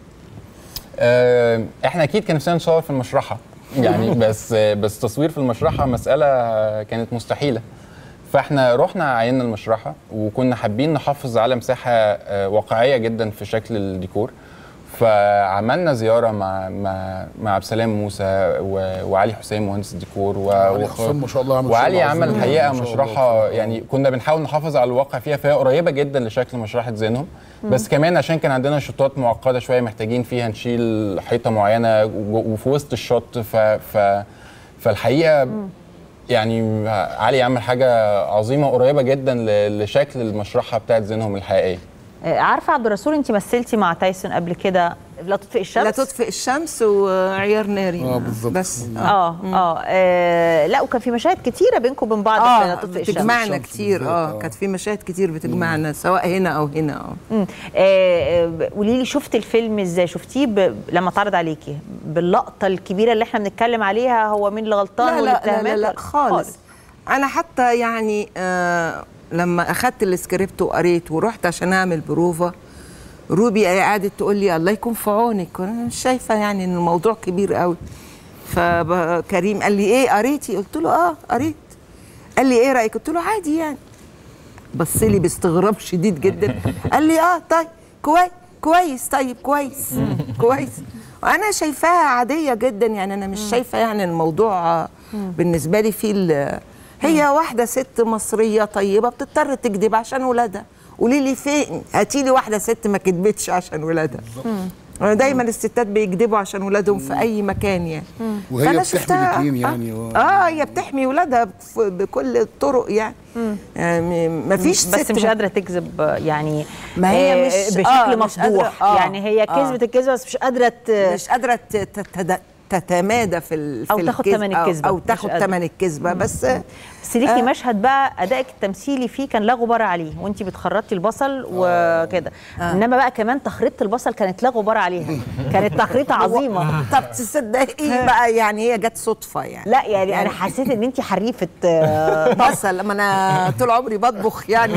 Speaker 7: آه، احنا اكيد كان نفسنا نصور في المشرحه يعني بس بس تصوير في المشرحه مساله كانت مستحيله فاحنا رحنا عيننا المشرحه وكنا حابين نحافظ على مساحه آه، واقعيه جدا في شكل الديكور فعملنا زياره مع مع مع عبد السلام موسى و- وعلي حسين مهندس الديكور و
Speaker 11: علي
Speaker 7: وخ-
Speaker 11: حسين ما شاء الله عمل
Speaker 7: وعلي
Speaker 11: شغل
Speaker 7: عمل
Speaker 11: عظيم.
Speaker 7: الحقيقه
Speaker 11: ما شاء الله.
Speaker 7: مشرحه يعني كنا بنحاول نحافظ على الواقع فيها فهي قريبه جدا لشكل مشرحه زينهم بس كمان عشان كان عندنا شوطات معقده شويه محتاجين فيها نشيل حيطه معينه و- وفي وسط الشوط ف, ف فالحقيقه يعني علي عمل حاجه عظيمه قريبه جدا ل- لشكل المشرحه بتاعت زينهم الحقيقيه
Speaker 1: آه، عارفه عبد الرسول انت مثلتي مع تايسون قبل كده لا تطفئ الشمس
Speaker 9: لا تطفئ الشمس وعيار ناري
Speaker 11: اه بالظبط
Speaker 9: بس
Speaker 1: اه اه, آه لا وكان في مشاهد كتيره بينكم وبين بعض في لا
Speaker 9: اه
Speaker 1: تطفئ الشمس
Speaker 9: بتجمعنا
Speaker 11: الشمس
Speaker 9: كتير
Speaker 11: بالذات،
Speaker 9: اه
Speaker 11: آه.
Speaker 9: كانت في مشاهد كتير بتجمعنا سواء هنا او هنا اه
Speaker 1: مم. آه، آه، قولي لي شفت الفيلم ازاي شفتيه ب... لما اتعرض عليكي باللقطه الكبيره اللي احنا بنتكلم عليها هو مين اللي غلطان
Speaker 9: لا لا لا, لا,
Speaker 1: والاتهامات
Speaker 9: لا
Speaker 1: ولا-
Speaker 9: خالص. انا حتى يعني آه لما اخدت السكريبت وقريت ورحت عشان اعمل بروفا روبي قعدت تقول لي الله يكون في عونك وانا مش شايفه يعني ان الموضوع كبير قوي فكريم قال لي ايه قريتي قلت له اه قريت قال لي ايه رايك قلت له عادي يعني بص لي باستغراب شديد جدا قال لي اه طيب كويس كويس طيب كويس كويس وانا شايفاها عاديه جدا يعني انا مش شايفه يعني الموضوع آه، بالنسبه لي في ال- هي واحده ست مصريه طيبه بتضطر تكذب عشان ولادها قولي لي فين هاتي لي واحده ست ما كذبتش عشان ولادها أنا دايما الستات بيكذبوا عشان ولادهم في اي مكان يعني
Speaker 11: وهي
Speaker 9: فأنا
Speaker 11: بتحمي
Speaker 9: شفتها-
Speaker 11: الاثنين
Speaker 9: آه.
Speaker 11: يعني و...
Speaker 9: اه هي بتحمي ولادها بف- بكل الطرق يعني يعني ما فيش
Speaker 1: بس
Speaker 9: ست
Speaker 1: مش
Speaker 9: م-
Speaker 1: قادره تكذب آه، يعني
Speaker 9: ما هي
Speaker 1: آه،
Speaker 9: مش-
Speaker 1: بشكل
Speaker 9: آه، مش
Speaker 1: مفضوح
Speaker 9: قادرة- آه،
Speaker 1: يعني هي
Speaker 9: آه.
Speaker 1: كذبت الكذبه بس مش قادره ت...
Speaker 9: مش قادره ت- ت- تد- تتمادى في ال-
Speaker 1: أو
Speaker 9: في
Speaker 1: تاخد
Speaker 9: الكذب
Speaker 1: تمن
Speaker 9: أو-
Speaker 1: الكذبة،
Speaker 9: او
Speaker 1: مش
Speaker 9: تاخد
Speaker 1: قادرة.
Speaker 9: ثمن الكذبه بس
Speaker 1: بس ليكي
Speaker 9: آه.
Speaker 1: مشهد بقى ادائك التمثيلي فيه كان لا غبار عليه وانت بتخرطي البصل وكده
Speaker 9: آه.
Speaker 1: انما بقى كمان تخريطه البصل كانت لا غبار عليها كانت تخريطه عظيمه
Speaker 9: طب تصدقي بقى يعني هي جت صدفه يعني
Speaker 1: لا يعني انا حسيت ان انت حريفه آه،
Speaker 9: بصل لما انا طول عمري بطبخ يعني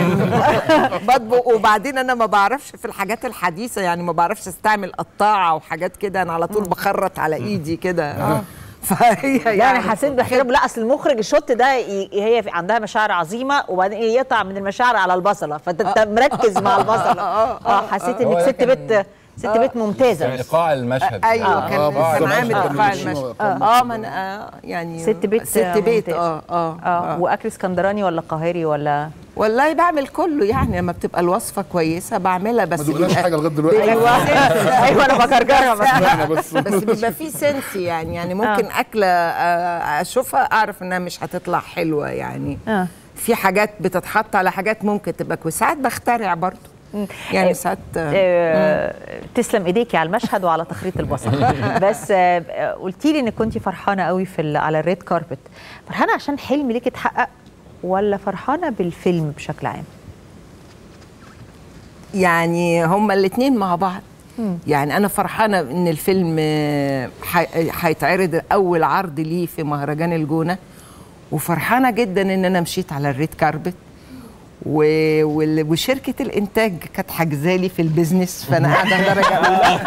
Speaker 9: بطبخ وبعدين انا ما بعرفش في الحاجات الحديثه يعني ما بعرفش استعمل قطاعه وحاجات كده انا على طول بخرط على ايدي كده فهي
Speaker 1: يعني, يعني حسيت بحرب لا اصل المخرج الشوت ده ي- هي في- عندها مشاعر عظيمه وبعدين إيه يقطع من المشاعر على البصله فانت أنت مركز مع البصله اه حسيت
Speaker 7: هو
Speaker 1: انك
Speaker 7: ده
Speaker 1: ست
Speaker 7: كان-
Speaker 1: بيت ست بيت
Speaker 7: كان
Speaker 1: ممتازه
Speaker 7: ايقاع المشهد
Speaker 9: ايوه كان
Speaker 11: آه،
Speaker 9: كان
Speaker 11: بالظبط.
Speaker 9: عامل
Speaker 11: آه.
Speaker 9: ايقاع
Speaker 11: آه.
Speaker 9: المشهد
Speaker 11: آه.
Speaker 9: اه ما انا آه، يعني
Speaker 1: ست بيت
Speaker 9: ست بيت
Speaker 1: ممتاز.
Speaker 9: اه اه,
Speaker 1: اه واكل اسكندراني ولا قاهري ولا
Speaker 9: والله بعمل كله يعني لما بتبقى الوصفه كويسه بعملها بس
Speaker 11: ما دقناش
Speaker 9: بيبقى-
Speaker 11: حاجه لغايه دلوقتي
Speaker 1: ايوه ايوه انا بكركرها بس
Speaker 11: سمعنا بس
Speaker 9: بس بيبقى في سنس يعني يعني ممكن اكله آه، اشوفها اعرف انها مش هتطلع حلوه يعني
Speaker 1: اه
Speaker 9: في حاجات بتتحط على حاجات ممكن تبقى كويسه ساعات بخترع برضو يعني ساعات آه،
Speaker 1: آه، تسلم ايديكي على المشهد وعلى تخريط البصل بس آه، قلتي لي انك كنت فرحانه قوي في ال- على الريد كاربت فرحانه عشان حلم ليك اتحقق ولا فرحانه بالفيلم بشكل عام
Speaker 9: يعني هما الاثنين مع بعض يعني انا فرحانه ان الفيلم آه، حي- هيتعرض اول عرض ليه في مهرجان الجونه وفرحانه جدا ان انا مشيت على الريد كاربت و... وال- وشركه الانتاج كانت حاجزالي في البيزنس فانا قاعده درجه اولى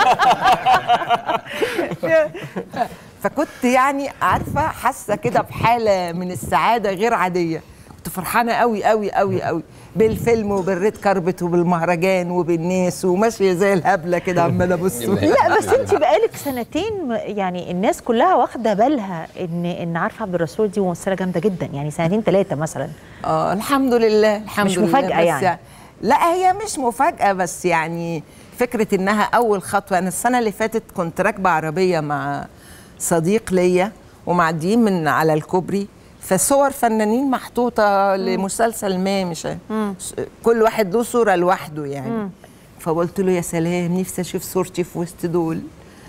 Speaker 9: فكنت يعني عارفه حاسه كده بحاله من السعاده غير عاديه كنت فرحانه قوي قوي قوي قوي بالفيلم وبالريد كاربت وبالمهرجان وبالناس وماشيه زي الهبله كده عماله ابص
Speaker 1: لا بس انت بقالك سنتين م- يعني الناس كلها واخده بالها ان ان عارفه عبد الرسول دي ممثله جامده جدا يعني سنتين ثلاثه مثلا
Speaker 9: اه الحمد لله الحمد
Speaker 1: مش
Speaker 9: لله
Speaker 1: مفاجأة
Speaker 9: بس
Speaker 1: يعني.
Speaker 9: لا هي مش مفاجأة بس يعني فكرة انها اول خطوة انا السنة اللي فاتت كنت راكبة عربية مع صديق ليا ومعديين من على الكوبري فصور فنانين محطوطة لمسلسل ما مش س- كل واحد له صورة لوحده يعني فقلت له يا سلام نفسي اشوف صورتي في وسط دول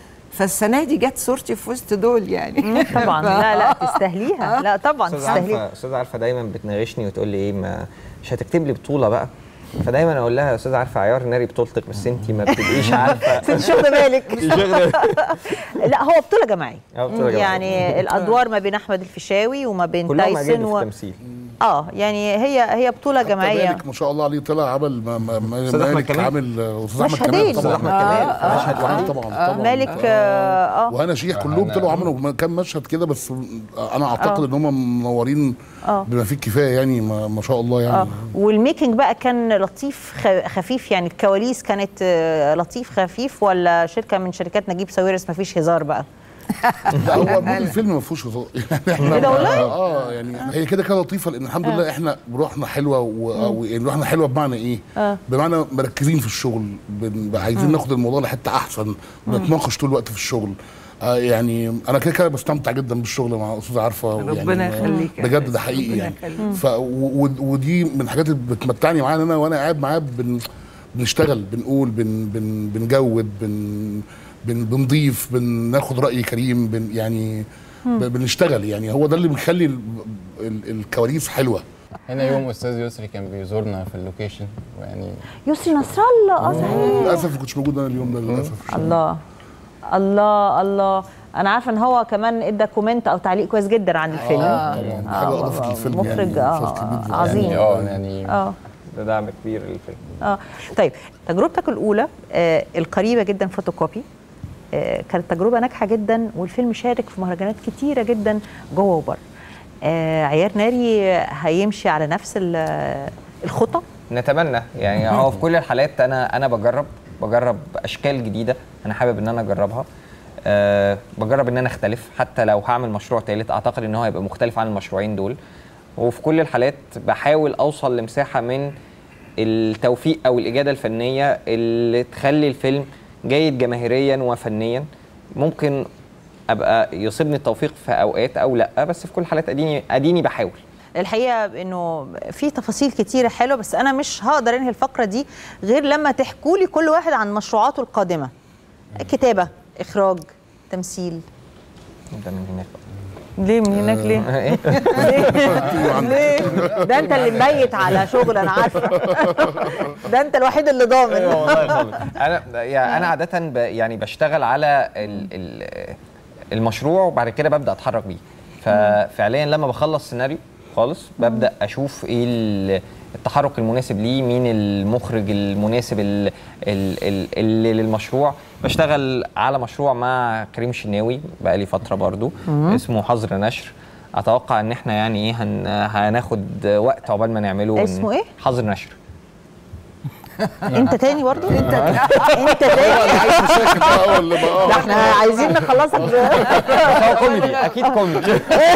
Speaker 9: فالسنة دي جت صورتي في وسط دول يعني
Speaker 1: طبعا لا لا تستاهليها لا طبعا
Speaker 10: استاذ
Speaker 1: تستاهليها
Speaker 10: عارفه استاذ عارفه دايما بتناغشني وتقول لي ايه ما مش هتكتب لي بطوله بقى فدايما اقول لها يا استاذ عارفه عيار ناري بطولتك بس انت ما بتبقيش عارفه
Speaker 1: مش واخده بالك
Speaker 10: مش واخدة
Speaker 1: لا هو بطوله جماعيه
Speaker 10: آه، بطولة جماعية.
Speaker 1: يعني الادوار ما بين احمد الفيشاوي وما بين
Speaker 10: كلهم
Speaker 1: تايسون
Speaker 10: عجبني في
Speaker 1: و...
Speaker 10: التمثيل
Speaker 1: اه يعني هي هي بطوله جماعيه
Speaker 11: مالك ما شاء الله عليه طلع عمل ما- ما- ما-
Speaker 10: أستاذ أحمد
Speaker 11: مالك
Speaker 10: كمال.
Speaker 11: عامل آه، استاذ احمد
Speaker 1: مشهدين.
Speaker 11: كمال
Speaker 10: استاذ
Speaker 11: طبعا
Speaker 10: احمد كمال
Speaker 1: آه،
Speaker 10: مشهد
Speaker 11: طبعا
Speaker 10: واحد
Speaker 11: طبعا طبعا
Speaker 1: مالك اه آه.
Speaker 11: وهنا شيح كلهم طلعوا عملوا كام مشهد كده بس انا اعتقد ان هم منورين
Speaker 1: آه.
Speaker 11: بما فيه الكفايه يعني ما, ما شاء الله يعني
Speaker 1: اه والميكنج بقى كان لطيف خ- خفيف يعني الكواليس كانت آه، لطيف خفيف ولا شركه من شركات نجيب ساويرس ما فيش هزار بقى
Speaker 11: لا هو المهم الفيلم ما فيهوش هزار يعني احنا
Speaker 1: إيه ده والله؟
Speaker 11: اه يعني هي كده كده لطيفه لان الحمد لله احنا روحنا حلوه و... أو يعني روحنا حلوه بمعنى ايه؟
Speaker 1: آه.
Speaker 11: بمعنى مركزين في الشغل بن... عايزين ناخد الموضوع لحته احسن بنتناقش طول الوقت في الشغل آه يعني انا كده كده بستمتع جدا بالشغل مع استاذه عارفه
Speaker 9: ربنا
Speaker 11: يعني
Speaker 9: يخليك يا
Speaker 11: بجد ده حقيقي
Speaker 9: ربنا
Speaker 11: يعني
Speaker 9: يخليك.
Speaker 11: ف... و... و... ودي من الحاجات اللي بتمتعني معايا إن انا وانا قاعد معاه بن... بنشتغل بنقول بن... بن... بنجود بن... بن... بنضيف بناخد راي كريم بن... يعني ب... بنشتغل يعني هو ده اللي بيخلي ال... ال... الكواليس حلوه
Speaker 7: هنا يوم استاذ يسري كان بيزورنا في اللوكيشن ويعني
Speaker 1: يسري نصر الله اه صحيح
Speaker 11: للاسف ما كنتش موجود انا اليوم ده للاسف
Speaker 1: الله الله الله انا عارفه ان هو كمان ادى كومنت او تعليق كويس جدا عن الفيلم
Speaker 11: آه، طبعاً. حاجة أضافت للفيلم يعني،
Speaker 1: مخرج
Speaker 11: فاز
Speaker 1: اه
Speaker 11: كبير في
Speaker 1: عظيم
Speaker 7: يعني اه يعني
Speaker 1: اه
Speaker 10: ده دعم كبير للفيلم
Speaker 1: اه طيب تجربتك الاولى آه القريبه جدا فوتوكوبي آه كانت تجربه ناجحه جدا والفيلم شارك في مهرجانات كتيره جدا جوه وبره آه عيار ناري هيمشي على نفس ال- الخطى
Speaker 10: نتمنى يعني هو في كل الحالات انا انا بجرب بجرب اشكال جديده انا حابب ان انا اجربها أه بجرب ان انا اختلف حتى لو هعمل مشروع ثالث اعتقد ان هو هيبقى مختلف عن المشروعين دول وفي كل الحالات بحاول اوصل لمساحه من التوفيق او الاجاده الفنيه اللي تخلي الفيلم جيد جماهيريا وفنيا ممكن ابقى يصيبني التوفيق في اوقات او لا بس في كل الحالات اديني اديني بحاول
Speaker 1: الحقيقه انه في تفاصيل كتيره حلوه بس انا مش هقدر انهي الفقره دي غير لما تحكوا لي كل واحد عن مشروعاته القادمه كتابه اخراج تمثيل
Speaker 10: ده من هناك
Speaker 1: ليه من هناك ليه؟
Speaker 10: إيه؟
Speaker 1: ليه؟ ليه؟ ده انت اللي مبيت على شغل انا عارفه ده انت الوحيد اللي ضامن
Speaker 10: انا يعني انا عاده ب يعني بشتغل على ال ال المشروع وبعد كده ببدا اتحرك بيه ففعليا لما بخلص سيناريو خالص ببدا اشوف ايه ال- التحرك المناسب ليه مين المخرج المناسب ال- ال- ال- اللي للمشروع بشتغل على مشروع مع كريم شناوي بقالي فتره برضو
Speaker 1: مم.
Speaker 10: اسمه حظر نشر اتوقع ان احنا يعني ايه هن هناخد وقت عقبال ما نعمله
Speaker 1: اسمه إيه؟
Speaker 10: حظر نشر
Speaker 1: انت تاني برضو انت انت تاني
Speaker 11: عايز مشاكل بقى هو اللي بقى
Speaker 1: ده احنا عايزين نخلصك
Speaker 10: هو كوميدي اكيد كوميدي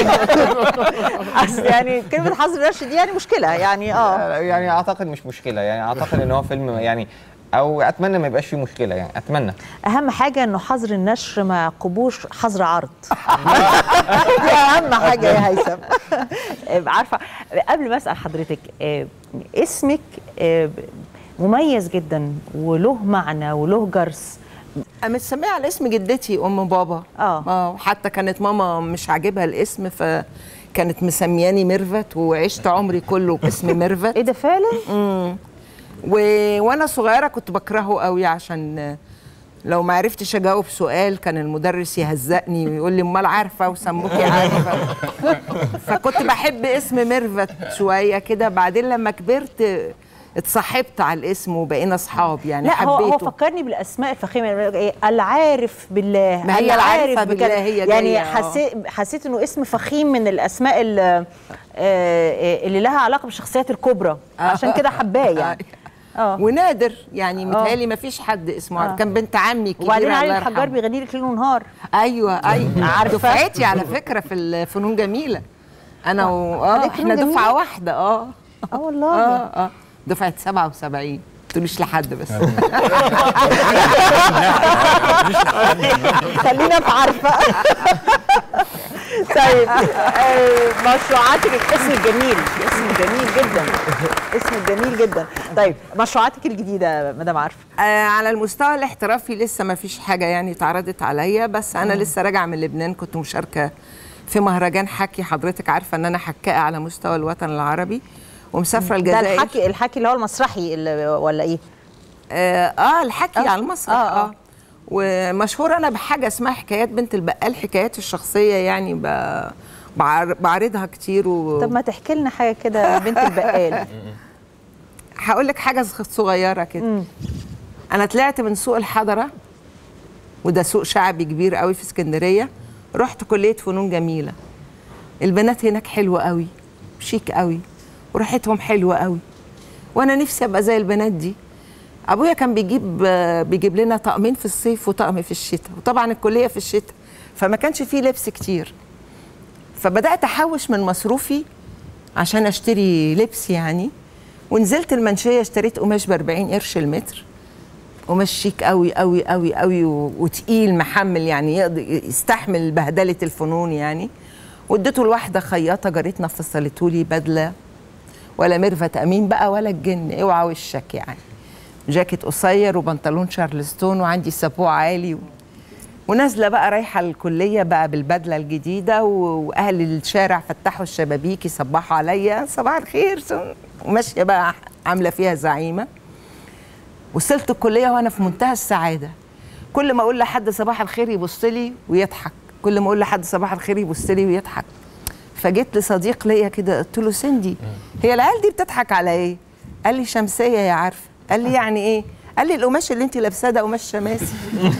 Speaker 1: اصل يعني كلمه حظر نشر دي يعني مشكله يعني اه
Speaker 10: يعني اعتقد مش مشكله يعني اعتقد ان هو فيلم يعني او اتمنى ما يبقاش فيه مشكله يعني اتمنى
Speaker 1: اهم حاجه انه حظر النشر ما يعقبوش حظر عرض دي اهم حاجه يا هيثم عارفه قبل ما اسال حضرتك آه، اسمك آه، مميز جدا وله معنى وله جرس
Speaker 9: أنا متسمية على اسم جدتي ام بابا
Speaker 1: اه
Speaker 9: اه حتى كانت ماما مش عاجبها الاسم فكانت مسمياني ميرفت وعشت عمري كله باسم ميرفت
Speaker 1: ايه ده فعلا؟
Speaker 9: امم و... وانا صغيره كنت بكرهه قوي عشان لو ما عرفتش اجاوب سؤال كان المدرس يهزقني ويقول لي امال عارفه وسموكي عارفه فكنت بحب اسم ميرفت شويه كده بعدين لما كبرت اتصاحبت على الاسم وبقينا اصحاب يعني
Speaker 1: لا هو هو
Speaker 9: حبيته
Speaker 1: فكرني بالاسماء الفخيمه يعني إيه؟ العارف بالله
Speaker 9: ما هي
Speaker 1: العارف
Speaker 9: العارفة
Speaker 1: بكذا.
Speaker 9: بالله هي
Speaker 1: يعني
Speaker 9: جاية، آه.
Speaker 1: حسيت حسيت انه اسم فخيم من الاسماء ال- آه، اللي لها علاقه بالشخصيات الكبرى عشان كده حباه يعني اه
Speaker 9: ونادر يعني متهيألي ما فيش حد اسمه عارف. كان بنت عمي كبيره
Speaker 1: وبعدين علي
Speaker 9: الله
Speaker 1: الحجار
Speaker 9: يرحمها.
Speaker 1: بيغني لك ليل ونهار
Speaker 9: ايوه ايوه
Speaker 1: عارفة؟
Speaker 9: دفعتي على فكره في الفنون جميله انا و... اه
Speaker 1: عليك
Speaker 9: احنا
Speaker 1: فنون
Speaker 9: دفعه
Speaker 1: جميلة؟
Speaker 9: واحده اه
Speaker 1: اه والله
Speaker 9: اه اه دفعه 77 تقوليش لحد بس
Speaker 1: خلينا في عارفه طيب آه، مشروعاتك اسم جميل اسم جميل جدا اسم جميل جدا طيب مشروعاتك الجديده مدام عارفه
Speaker 9: آه على المستوى الاحترافي لسه ما فيش حاجه يعني اتعرضت عليا بس انا
Speaker 1: مم.
Speaker 9: لسه راجعه من لبنان كنت مشاركه في مهرجان حكي حضرتك عارفه ان انا حكاءه على مستوى الوطن العربي ومسافره
Speaker 1: ده
Speaker 9: الجزائر
Speaker 1: الحكي الحكي اللي هو المسرحي اللي ولا ايه
Speaker 9: اه, آه الحكي على المسرح اه, آه. ومشهوره انا بحاجه اسمها حكايات بنت البقال حكاياتي الشخصيه يعني ب- بعر- بعرضها كتير و...
Speaker 1: طب ما تحكي لنا حاجه كده بنت البقال
Speaker 9: هقول لك حاجه صغيره كده انا طلعت من سوق الحضره وده سوق شعبي كبير قوي في اسكندريه رحت كليه فنون جميله البنات هناك حلوه قوي شيك قوي وريحتهم حلوه قوي وانا نفسي ابقى زي البنات دي ابويا كان بيجيب بيجيب لنا طقمين في الصيف وطقم في الشتاء وطبعا الكليه في الشتاء فما كانش فيه لبس كتير فبدات احوش من مصروفي عشان اشتري لبس يعني ونزلت المنشيه اشتريت قماش ب 40 قرش المتر قماش شيك قوي قوي قوي قوي و- وتقيل محمل يعني يقدر يستحمل بهدله الفنون يعني واديته لواحده خياطه جارتنا فصلته لي بدله ولا ميرفت امين بقى ولا الجن اوعى وشك يعني جاكيت قصير وبنطلون شارلستون وعندي سابوع عالي و... ونازله بقى رايحه الكليه بقى بالبدله الجديده و- واهل الشارع فتحوا الشبابيك يصبحوا عليا صباح الخير س- وماشيه بقى عامله فيها زعيمه وصلت الكليه وانا في منتهى السعاده كل ما اقول لحد صباح الخير يبص لي ويضحك كل ما اقول لحد صباح الخير يبص لي ويضحك فجيت لصديق ليا كده قلت له سندي هي العيال دي بتضحك على ايه قال لي شمسيه يا عارفه قال لي يعني ايه قال لي القماش اللي انت لابساه ده قماش شماسي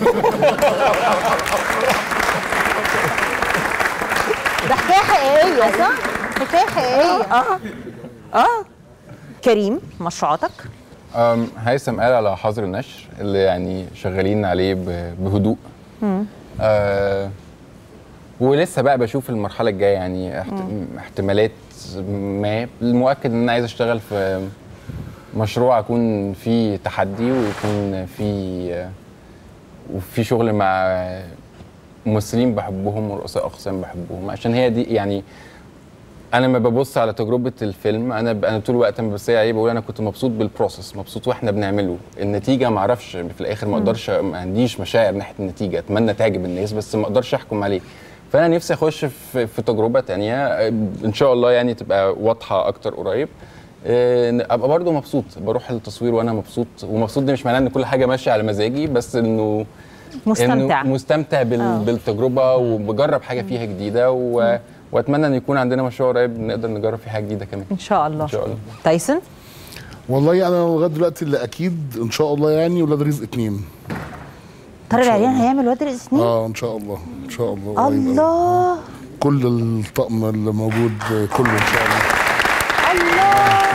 Speaker 1: ده حكايه حقيقيه صح؟ حكايه حقيقيه
Speaker 9: اه اه
Speaker 1: كريم مشروعاتك
Speaker 7: أم، هيثم قال على حظر النشر اللي يعني شغالين عليه ب- بهدوء آه ولسه بقى بشوف المرحله الجايه يعني احت... احتمالات ما المؤكد ان انا عايز اشتغل في مشروع اكون فيه تحدي ويكون فيه وفي شغل مع ممثلين بحبهم ورؤساء اقسام بحبهم عشان هي دي يعني انا لما ببص على تجربه الفيلم انا ب... انا طول الوقت لما ببص عليه بقول انا كنت مبسوط بالبروسس مبسوط واحنا بنعمله النتيجه ما اعرفش في الاخر ما
Speaker 14: مم.
Speaker 7: اقدرش ما عنديش مشاعر ناحيه النتيجه اتمنى تعجب الناس بس ما اقدرش احكم عليه فانا نفسي اخش في, في تجربه تانية آه، ان شاء الله يعني تبقى واضحه اكتر قريب آه، ابقى برضو مبسوط بروح التصوير وانا مبسوط ومبسوط دي مش معناه ان كل حاجه ماشيه على مزاجي بس انه
Speaker 1: مستمتع.
Speaker 7: إنه مستمتع بال...
Speaker 1: آه.
Speaker 7: بالتجربه وبجرب حاجه فيها جديده و... واتمنى ان يكون عندنا مشروع قريب نقدر نجرب فيه حاجه جديده كمان
Speaker 1: ان شاء الله
Speaker 7: ان شاء الله
Speaker 1: تايسون
Speaker 11: والله انا لغايه دلوقتي اللي اكيد ان شاء الله يعني ولاد رزق اتنين
Speaker 1: طارق العريان هيعمل واد رزق سنين
Speaker 11: اه ان شاء الله ان شاء الله قريب أوي.
Speaker 1: الله
Speaker 11: كل الطقم اللي موجود كله ان شاء الله
Speaker 1: الله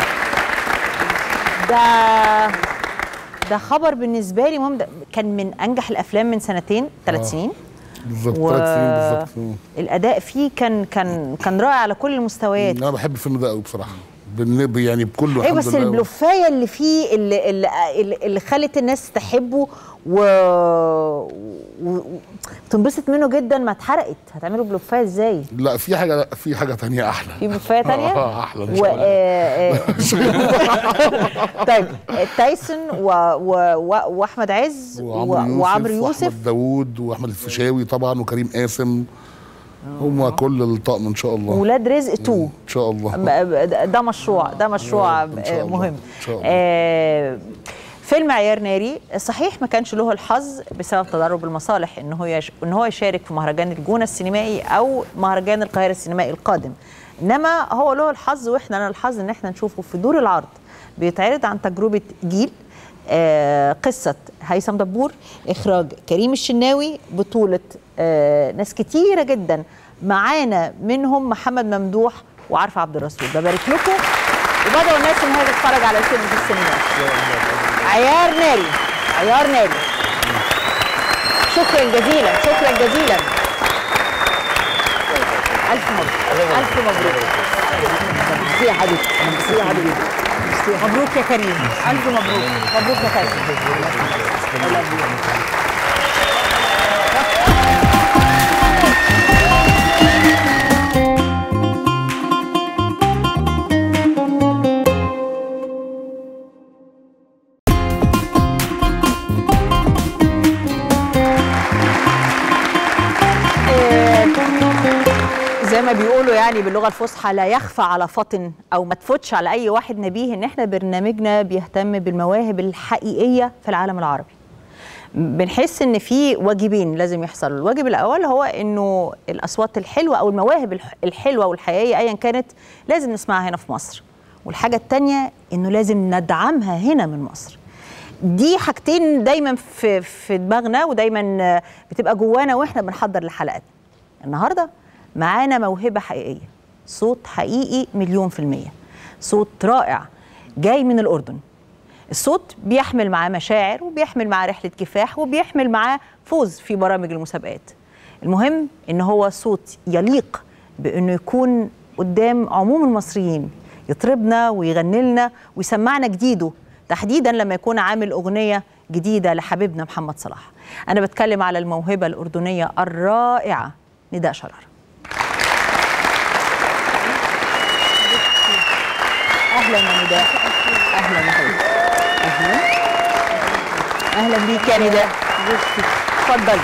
Speaker 1: ده ده خبر بالنسبه لي مهم ده كان من انجح الافلام من سنتين ثلاث
Speaker 11: آه.
Speaker 1: سنين
Speaker 11: بالظبط
Speaker 1: و-
Speaker 11: ثلاث سنين بالظبط مم.
Speaker 1: الاداء فيه كان كان كان رائع على كل المستويات
Speaker 11: انا بحب الفيلم ده قوي بصراحه بالنب يعني بكله
Speaker 1: ايه
Speaker 11: الحمد
Speaker 1: بس
Speaker 11: لله
Speaker 1: البلوفايه اللي فيه اللي, اللي, اللي, اللي خلت الناس تحبه و... و... وتنبسط منه جدا ما اتحرقت هتعملوا بلوفايه ازاي؟
Speaker 11: لا في حاجه في حاجه تانية احلى
Speaker 1: في بلوفايه تانية؟
Speaker 11: آه، احلى ان
Speaker 1: و...
Speaker 11: شاء الله
Speaker 1: آه، آه. طيب تايسون و... و... و... واحمد عز و... وعمرو يوسف
Speaker 11: واحمد داوود واحمد الفيشاوي طبعا وكريم قاسم هم كل الطقم ان شاء الله
Speaker 1: ولاد رزق 2
Speaker 11: ان شاء شاء الله
Speaker 1: ب- ب- ده مشروع ده مشروع
Speaker 11: إن شاء الله.
Speaker 1: مهم
Speaker 11: إن شاء الله.
Speaker 1: آه، فيلم عيار ناري صحيح ما كانش له الحظ بسبب تضارب المصالح ان هو يش... ان هو يشارك في مهرجان الجونه السينمائي او مهرجان القاهره السينمائي القادم انما هو له الحظ واحنا لنا الحظ ان احنا نشوفه في دور العرض بيتعرض عن تجربه جيل آه، قصة هيثم دبور إخراج كريم الشناوي بطولة آه، ناس كتيرة جدا معانا منهم محمد ممدوح وعارفة عبد الرسول ببارك لكم وبدأوا الناس إن هي تتفرج على الفيلم في السينما عيار ناري عيار ناري شكرا جزيلا شكرا جزيلا ألف مبروك ألف مبروك ميرسي يا حبيبتي ميرسي يا حبيبتي ميرسي. مبروك يا كريم ألف مبروك مبروك يا كريم I love you. زي ما بيقولوا يعني باللغه الفصحى لا يخفى على فطن او ما تفوتش على اي واحد نبيه ان احنا برنامجنا بيهتم بالمواهب الحقيقيه في العالم العربي بنحس ان في واجبين لازم يحصلوا الواجب الاول هو انه الاصوات الحلوه او المواهب الح- الحلوه والحقيقيه ايا كانت لازم نسمعها هنا في مصر والحاجه الثانيه انه لازم ندعمها هنا من مصر دي حاجتين دايما في في دماغنا ودايما آه، بتبقى جوانا واحنا بنحضر لحلقات النهارده معانا موهبه حقيقيه صوت حقيقي مليون في الميه صوت رائع جاي من الاردن الصوت بيحمل معاه مشاعر وبيحمل معاه رحله كفاح وبيحمل معاه فوز في برامج المسابقات المهم ان هو صوت يليق بانه يكون قدام عموم المصريين يطربنا ويغني لنا ويسمعنا جديده تحديدا لما يكون عامل اغنيه جديده لحبيبنا محمد صلاح انا بتكلم على الموهبه الاردنيه الرائعه نداء شرار اهلا يا نداء اهلا يا حبيبتي اهلا اهلا بيك يا نداء اتفضلي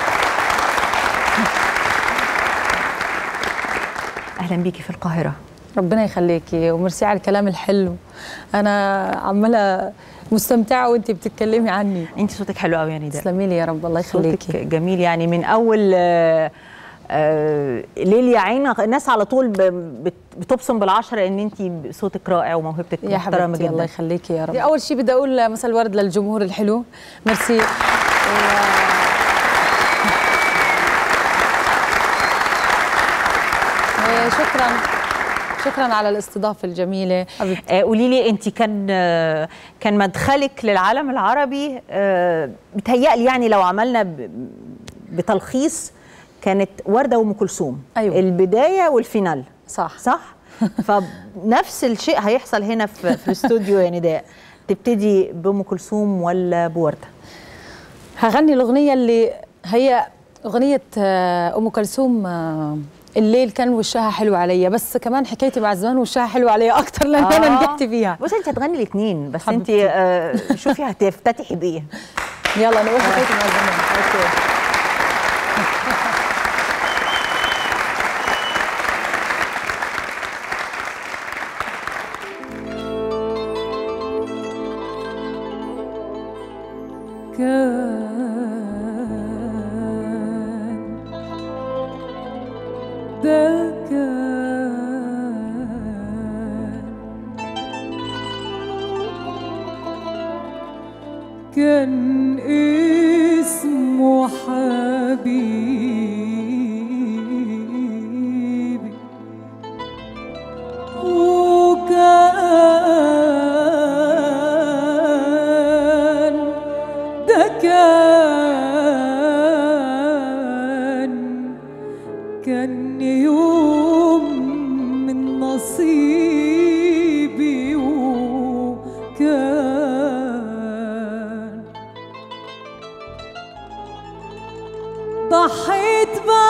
Speaker 1: اهلا بيكي في القاهره
Speaker 14: ربنا يخليكي وميرسي على الكلام الحلو انا عماله مستمتعه وانت بتتكلمي عني
Speaker 1: انت صوتك حلو قوي يا نداء
Speaker 14: تسلمي لي يا رب الله يخليكي
Speaker 1: صوتك جميل يعني من اول آه، آه، ليل يا عين الناس على طول ب- بت- بتبصم بالعشره ان انت صوتك رائع وموهبتك
Speaker 14: يا
Speaker 1: محترمه
Speaker 14: حبيبتي
Speaker 1: جدا
Speaker 14: الله يخليكي يا رب اول شيء بدي اقول مساء الورد للجمهور الحلو ميرسي و- شكرا شكرا على الاستضافه الجميله
Speaker 1: آه، قولي لي انت كان آه، كان مدخلك للعالم العربي آه، بتهيألي يعني لو عملنا ب- بتلخيص كانت ورده وام كلثوم
Speaker 14: أيوة.
Speaker 1: البدايه والفينال
Speaker 14: صح
Speaker 1: صح فنفس الشيء هيحصل هنا في, في الاستوديو يا نداء تبتدي بام كلثوم ولا بورده
Speaker 14: هغني الاغنيه اللي هي اغنيه آه، ام كلثوم آه، الليل كان وشها حلو عليا بس كمان حكايتي مع زمان وشها حلو عليا اكتر لان انا
Speaker 1: آه.
Speaker 14: نجحت فيها
Speaker 1: بصي انت هتغني الاثنين بس انت
Speaker 14: حبيبتي.
Speaker 1: آه، شوفي هتفتتحي بايه
Speaker 14: يلا نقول حكايتي مع زمان اوكي
Speaker 8: كان ده كان كان اسمه حبيبي وكان ده كان كان يوم من نصيبي وكان ضحيت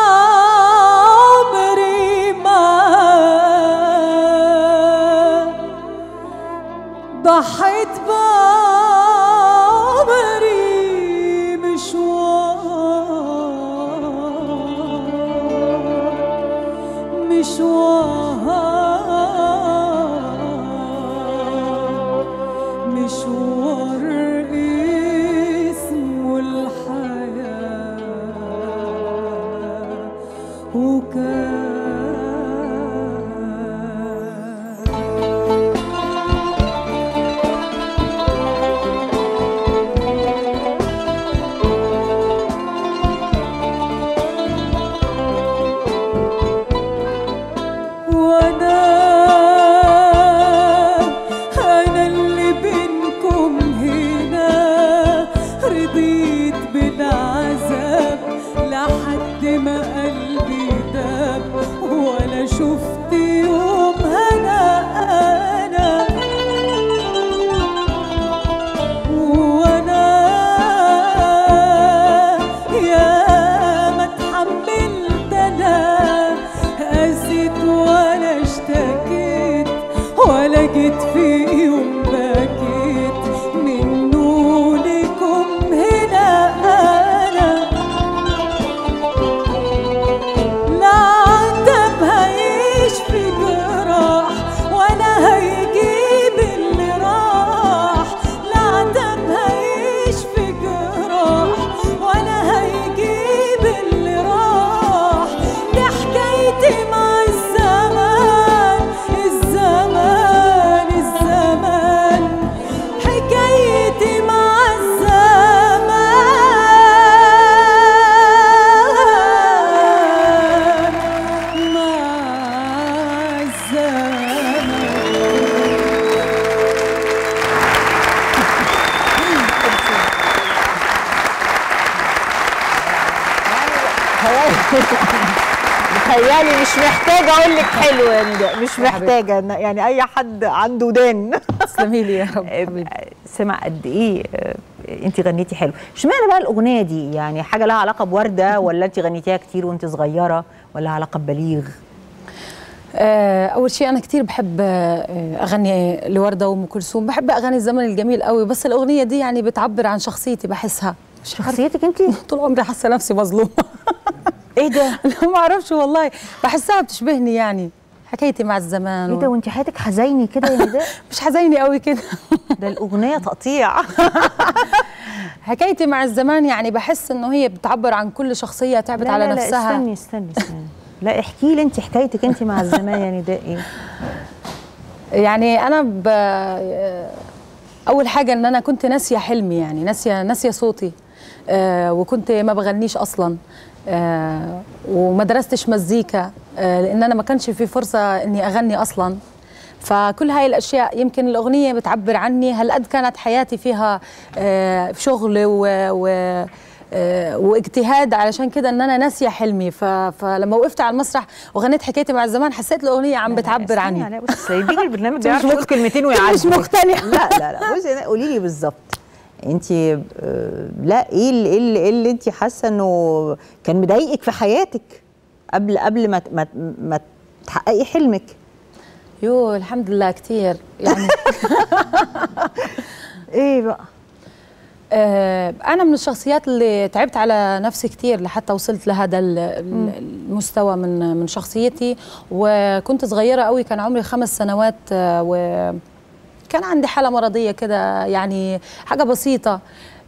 Speaker 8: بعمري معاه ضحيت بعمري مشوار مشوار الزمان
Speaker 1: تخيلي مش محتاجه اقول لك حلو يا نداء مش محتاجه إن- يعني اي حد عنده ودان
Speaker 14: تسلمي لي يا رب
Speaker 1: سمع قد ايه آه، انت غنيتي حلو اشمعنى بقى الاغنيه دي يعني حاجه لها علاقه بورده ولا انت غنيتيها كتير وانت صغيره ولا لها علاقه ببليغ
Speaker 14: آه، اول شيء انا كتير بحب آه، اغني لورده وام كلثوم بحب اغاني الزمن الجميل قوي بس الاغنيه دي يعني بتعبر عن شخصيتي بحسها
Speaker 1: شخصيتك انت
Speaker 14: طول عمري حاسه نفسي مظلومه
Speaker 1: ايه ده
Speaker 14: لا ما اعرفش والله بحسها بتشبهني يعني حكايتي مع الزمان
Speaker 1: ايه ده وانت حياتك حزيني كده يا نداء
Speaker 14: مش حزيني قوي كده
Speaker 1: ده الاغنيه تقطيع
Speaker 14: حكايتي مع الزمان يعني بحس انه هي بتعبر عن كل شخصيه تعبت
Speaker 1: لا
Speaker 14: على
Speaker 1: لا لا
Speaker 14: نفسها
Speaker 1: استني استني استني لا احكي لي انت حكايتك انت مع الزمان يا نداء ايه
Speaker 14: يعني انا ب... اول حاجه ان انا كنت ناسيه حلمي يعني ناسيه ناسيه صوتي آه وكنت ما بغنيش اصلا آه وما درستش مزيكا آه لان انا ما كانش في فرصه اني اغني اصلا فكل هاي الاشياء يمكن الاغنيه بتعبر عني هالقد كانت حياتي فيها آه شغل و, و آه، واجتهاد علشان كده ان انا ناسيه حلمي ف... فلما وقفت على المسرح وغنيت حكايتي مع الزمان حسيت الاغنيه عم بتعبر عني
Speaker 1: لا بص بيجي البرنامج
Speaker 14: أنت
Speaker 1: بيعرف
Speaker 14: مش
Speaker 1: يقول
Speaker 14: مق-
Speaker 1: كلمتين
Speaker 14: أنت
Speaker 1: ويعدي
Speaker 14: مش مقتنعة.
Speaker 1: لا لا لا بصي أنا- قولي لي بالظبط انت آه، لا ايه اللي ايه اللي, إيه اللي انت حاسه انه كان مضايقك في حياتك قبل قبل ما ت- ما ت- ما تحققي حلمك
Speaker 14: يو الحمد لله كتير يعني
Speaker 1: ايه بقى
Speaker 14: آه انا من الشخصيات اللي تعبت على نفسي كتير لحتى وصلت لهذا ال- ال- المستوى من من شخصيتي وكنت صغيره قوي كان عمري خمس سنوات آه وكان عندي حاله مرضيه كده يعني حاجه بسيطه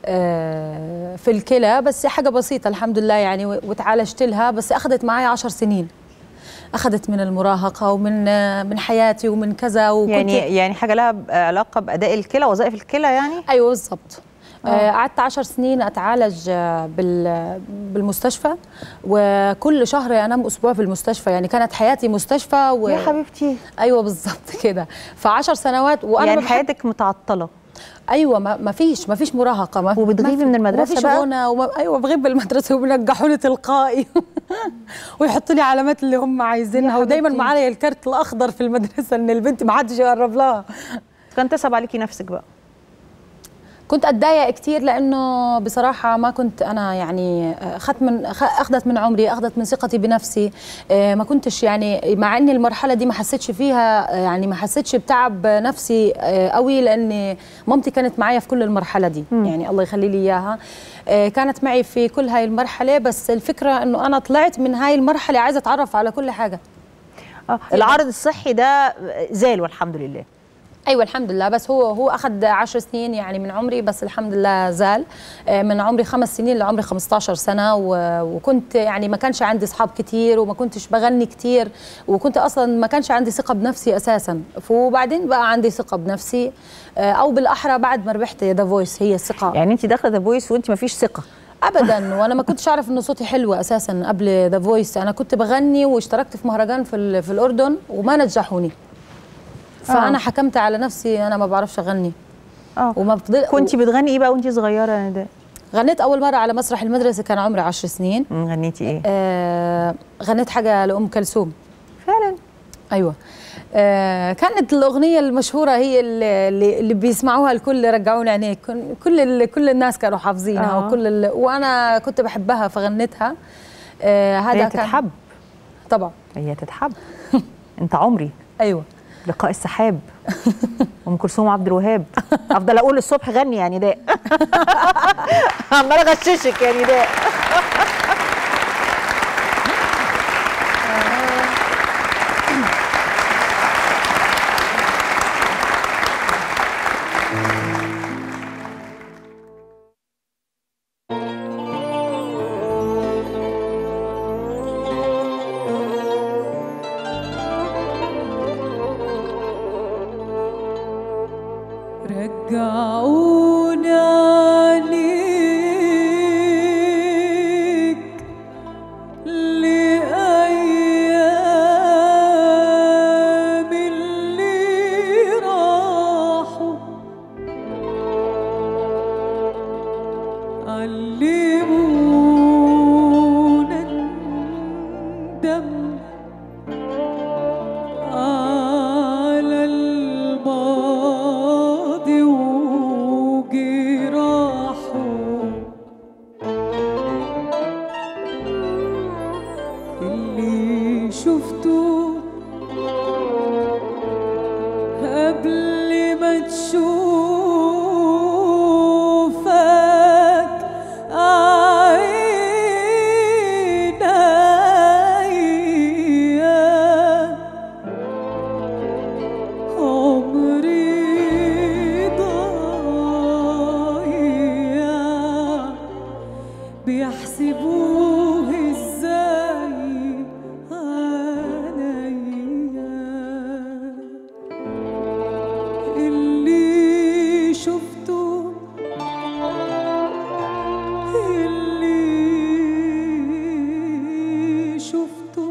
Speaker 14: آه في الكلى بس حاجه بسيطه الحمد لله يعني و- وتعالجت لها بس اخذت معايا عشر سنين اخذت من المراهقه ومن آه، من حياتي ومن كذا وكنت
Speaker 1: يعني يعني حاجه لها ب- علاقه باداء الكلى وظائف الكلى يعني
Speaker 14: ايوه بالظبط
Speaker 1: آه.
Speaker 14: آه، قعدت عشر سنين اتعالج آه، بال- بالمستشفى وكل شهر انام اسبوع في المستشفى يعني كانت حياتي مستشفى و...
Speaker 1: يا حبيبتي
Speaker 14: ايوه بالظبط كده فعشر سنوات وانا
Speaker 1: يعني
Speaker 14: بحب-
Speaker 1: حياتك متعطله
Speaker 14: ايوه ما ما فيش ما فيش مراهقه ما
Speaker 1: وبتغيبي
Speaker 14: ما في-
Speaker 1: من المدرسة
Speaker 14: وما فيش
Speaker 1: بقى؟
Speaker 14: غنى وما ايوه بغيب من المدرسه وبينجحوني تلقائي ويحطوا لي علامات اللي هم عايزينها ودايما
Speaker 1: حبيبتي.
Speaker 14: معايا الكارت الاخضر في المدرسه ان البنت ما حدش يقرب لها
Speaker 1: كان تصعب عليكي نفسك بقى
Speaker 14: كنت اتضايق كتير لانه بصراحه ما كنت انا يعني اخذت من أخ- اخذت من عمري اخذت من ثقتي بنفسي آه، ما كنتش يعني مع اني المرحله دي ما حسيتش فيها آه، يعني ما حسيتش بتعب نفسي آه، قوي لان مامتي كانت معايا في كل المرحله دي يعني الله يخلي لي اياها آه، كانت معي في كل هاي المرحله بس الفكره انه انا طلعت من هاي المرحله عايزه اتعرف على كل حاجه
Speaker 1: اه العرض الصحي ده زال والحمد لله
Speaker 14: ايوه الحمد لله بس هو هو اخذ 10 سنين يعني من عمري بس الحمد لله زال آه، من عمري خمس سنين لعمري 15 سنه و- وكنت يعني ما كانش عندي اصحاب كتير وما كنتش بغني كتير وكنت اصلا ما كانش عندي ثقه بنفسي اساسا وبعدين بقى عندي ثقه بنفسي آه، او بالاحرى بعد ما ربحت ذا فويس هي الثقه
Speaker 1: يعني انت داخله ذا فويس وانت ما فيش ثقه
Speaker 14: ابدا وانا ما كنتش اعرف انه صوتي حلو اساسا قبل ذا فويس انا كنت بغني واشتركت في مهرجان في ال- في الاردن وما نجحوني فانا
Speaker 1: آه.
Speaker 14: حكمت على نفسي انا ما بعرفش اغني
Speaker 1: اه
Speaker 14: وما بفضل
Speaker 1: كنت بتغني ايه بقى وانت صغيره يا نداء
Speaker 14: غنيت اول مره على مسرح المدرسه كان عمري عشر سنين
Speaker 1: مم، غنيتي ايه
Speaker 14: آه غنيت حاجه لام كلثوم
Speaker 1: فعلا
Speaker 14: ايوه آه كانت الاغنيه المشهوره هي اللي, اللي اللي بيسمعوها الكل رجعوني عينيك كن- كل ال- كل الناس كانوا حافظينها
Speaker 1: آه.
Speaker 14: وكل ال- وانا كنت بحبها فغنيتها آه هذا
Speaker 1: هي
Speaker 14: كان
Speaker 1: تتحب
Speaker 14: طبعا
Speaker 1: هي تتحب انت عمري
Speaker 14: ايوه
Speaker 1: لقاء السحاب ام كلثوم عبد الوهاب افضل اقول الصبح غني يا نداء عماله اغششك يا نداء
Speaker 8: رجعوني عليك قبل ما تشوفك عينيا عمري ضايع بيحسبوه ازاي عليا اللي شفته اللي شفته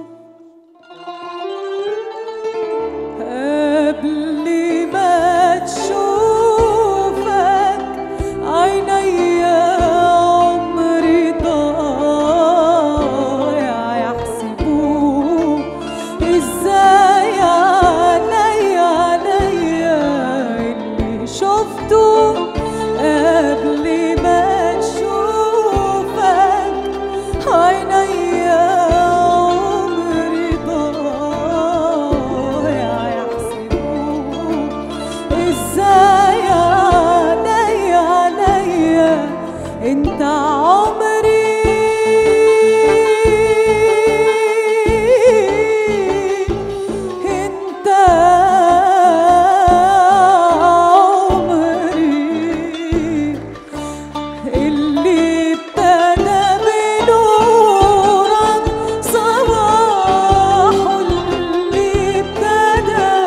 Speaker 8: قبل ما تشوفك عينيا عمري ضايع يحسبوه ازاي عليا عليا اللي شفته قبل ما تشوفك عينيا عمري ضايع يحسبوه ازاي عليا عليا انت عمري انت عمري اللي ابتدى بنورك صباحه اللي ابتدى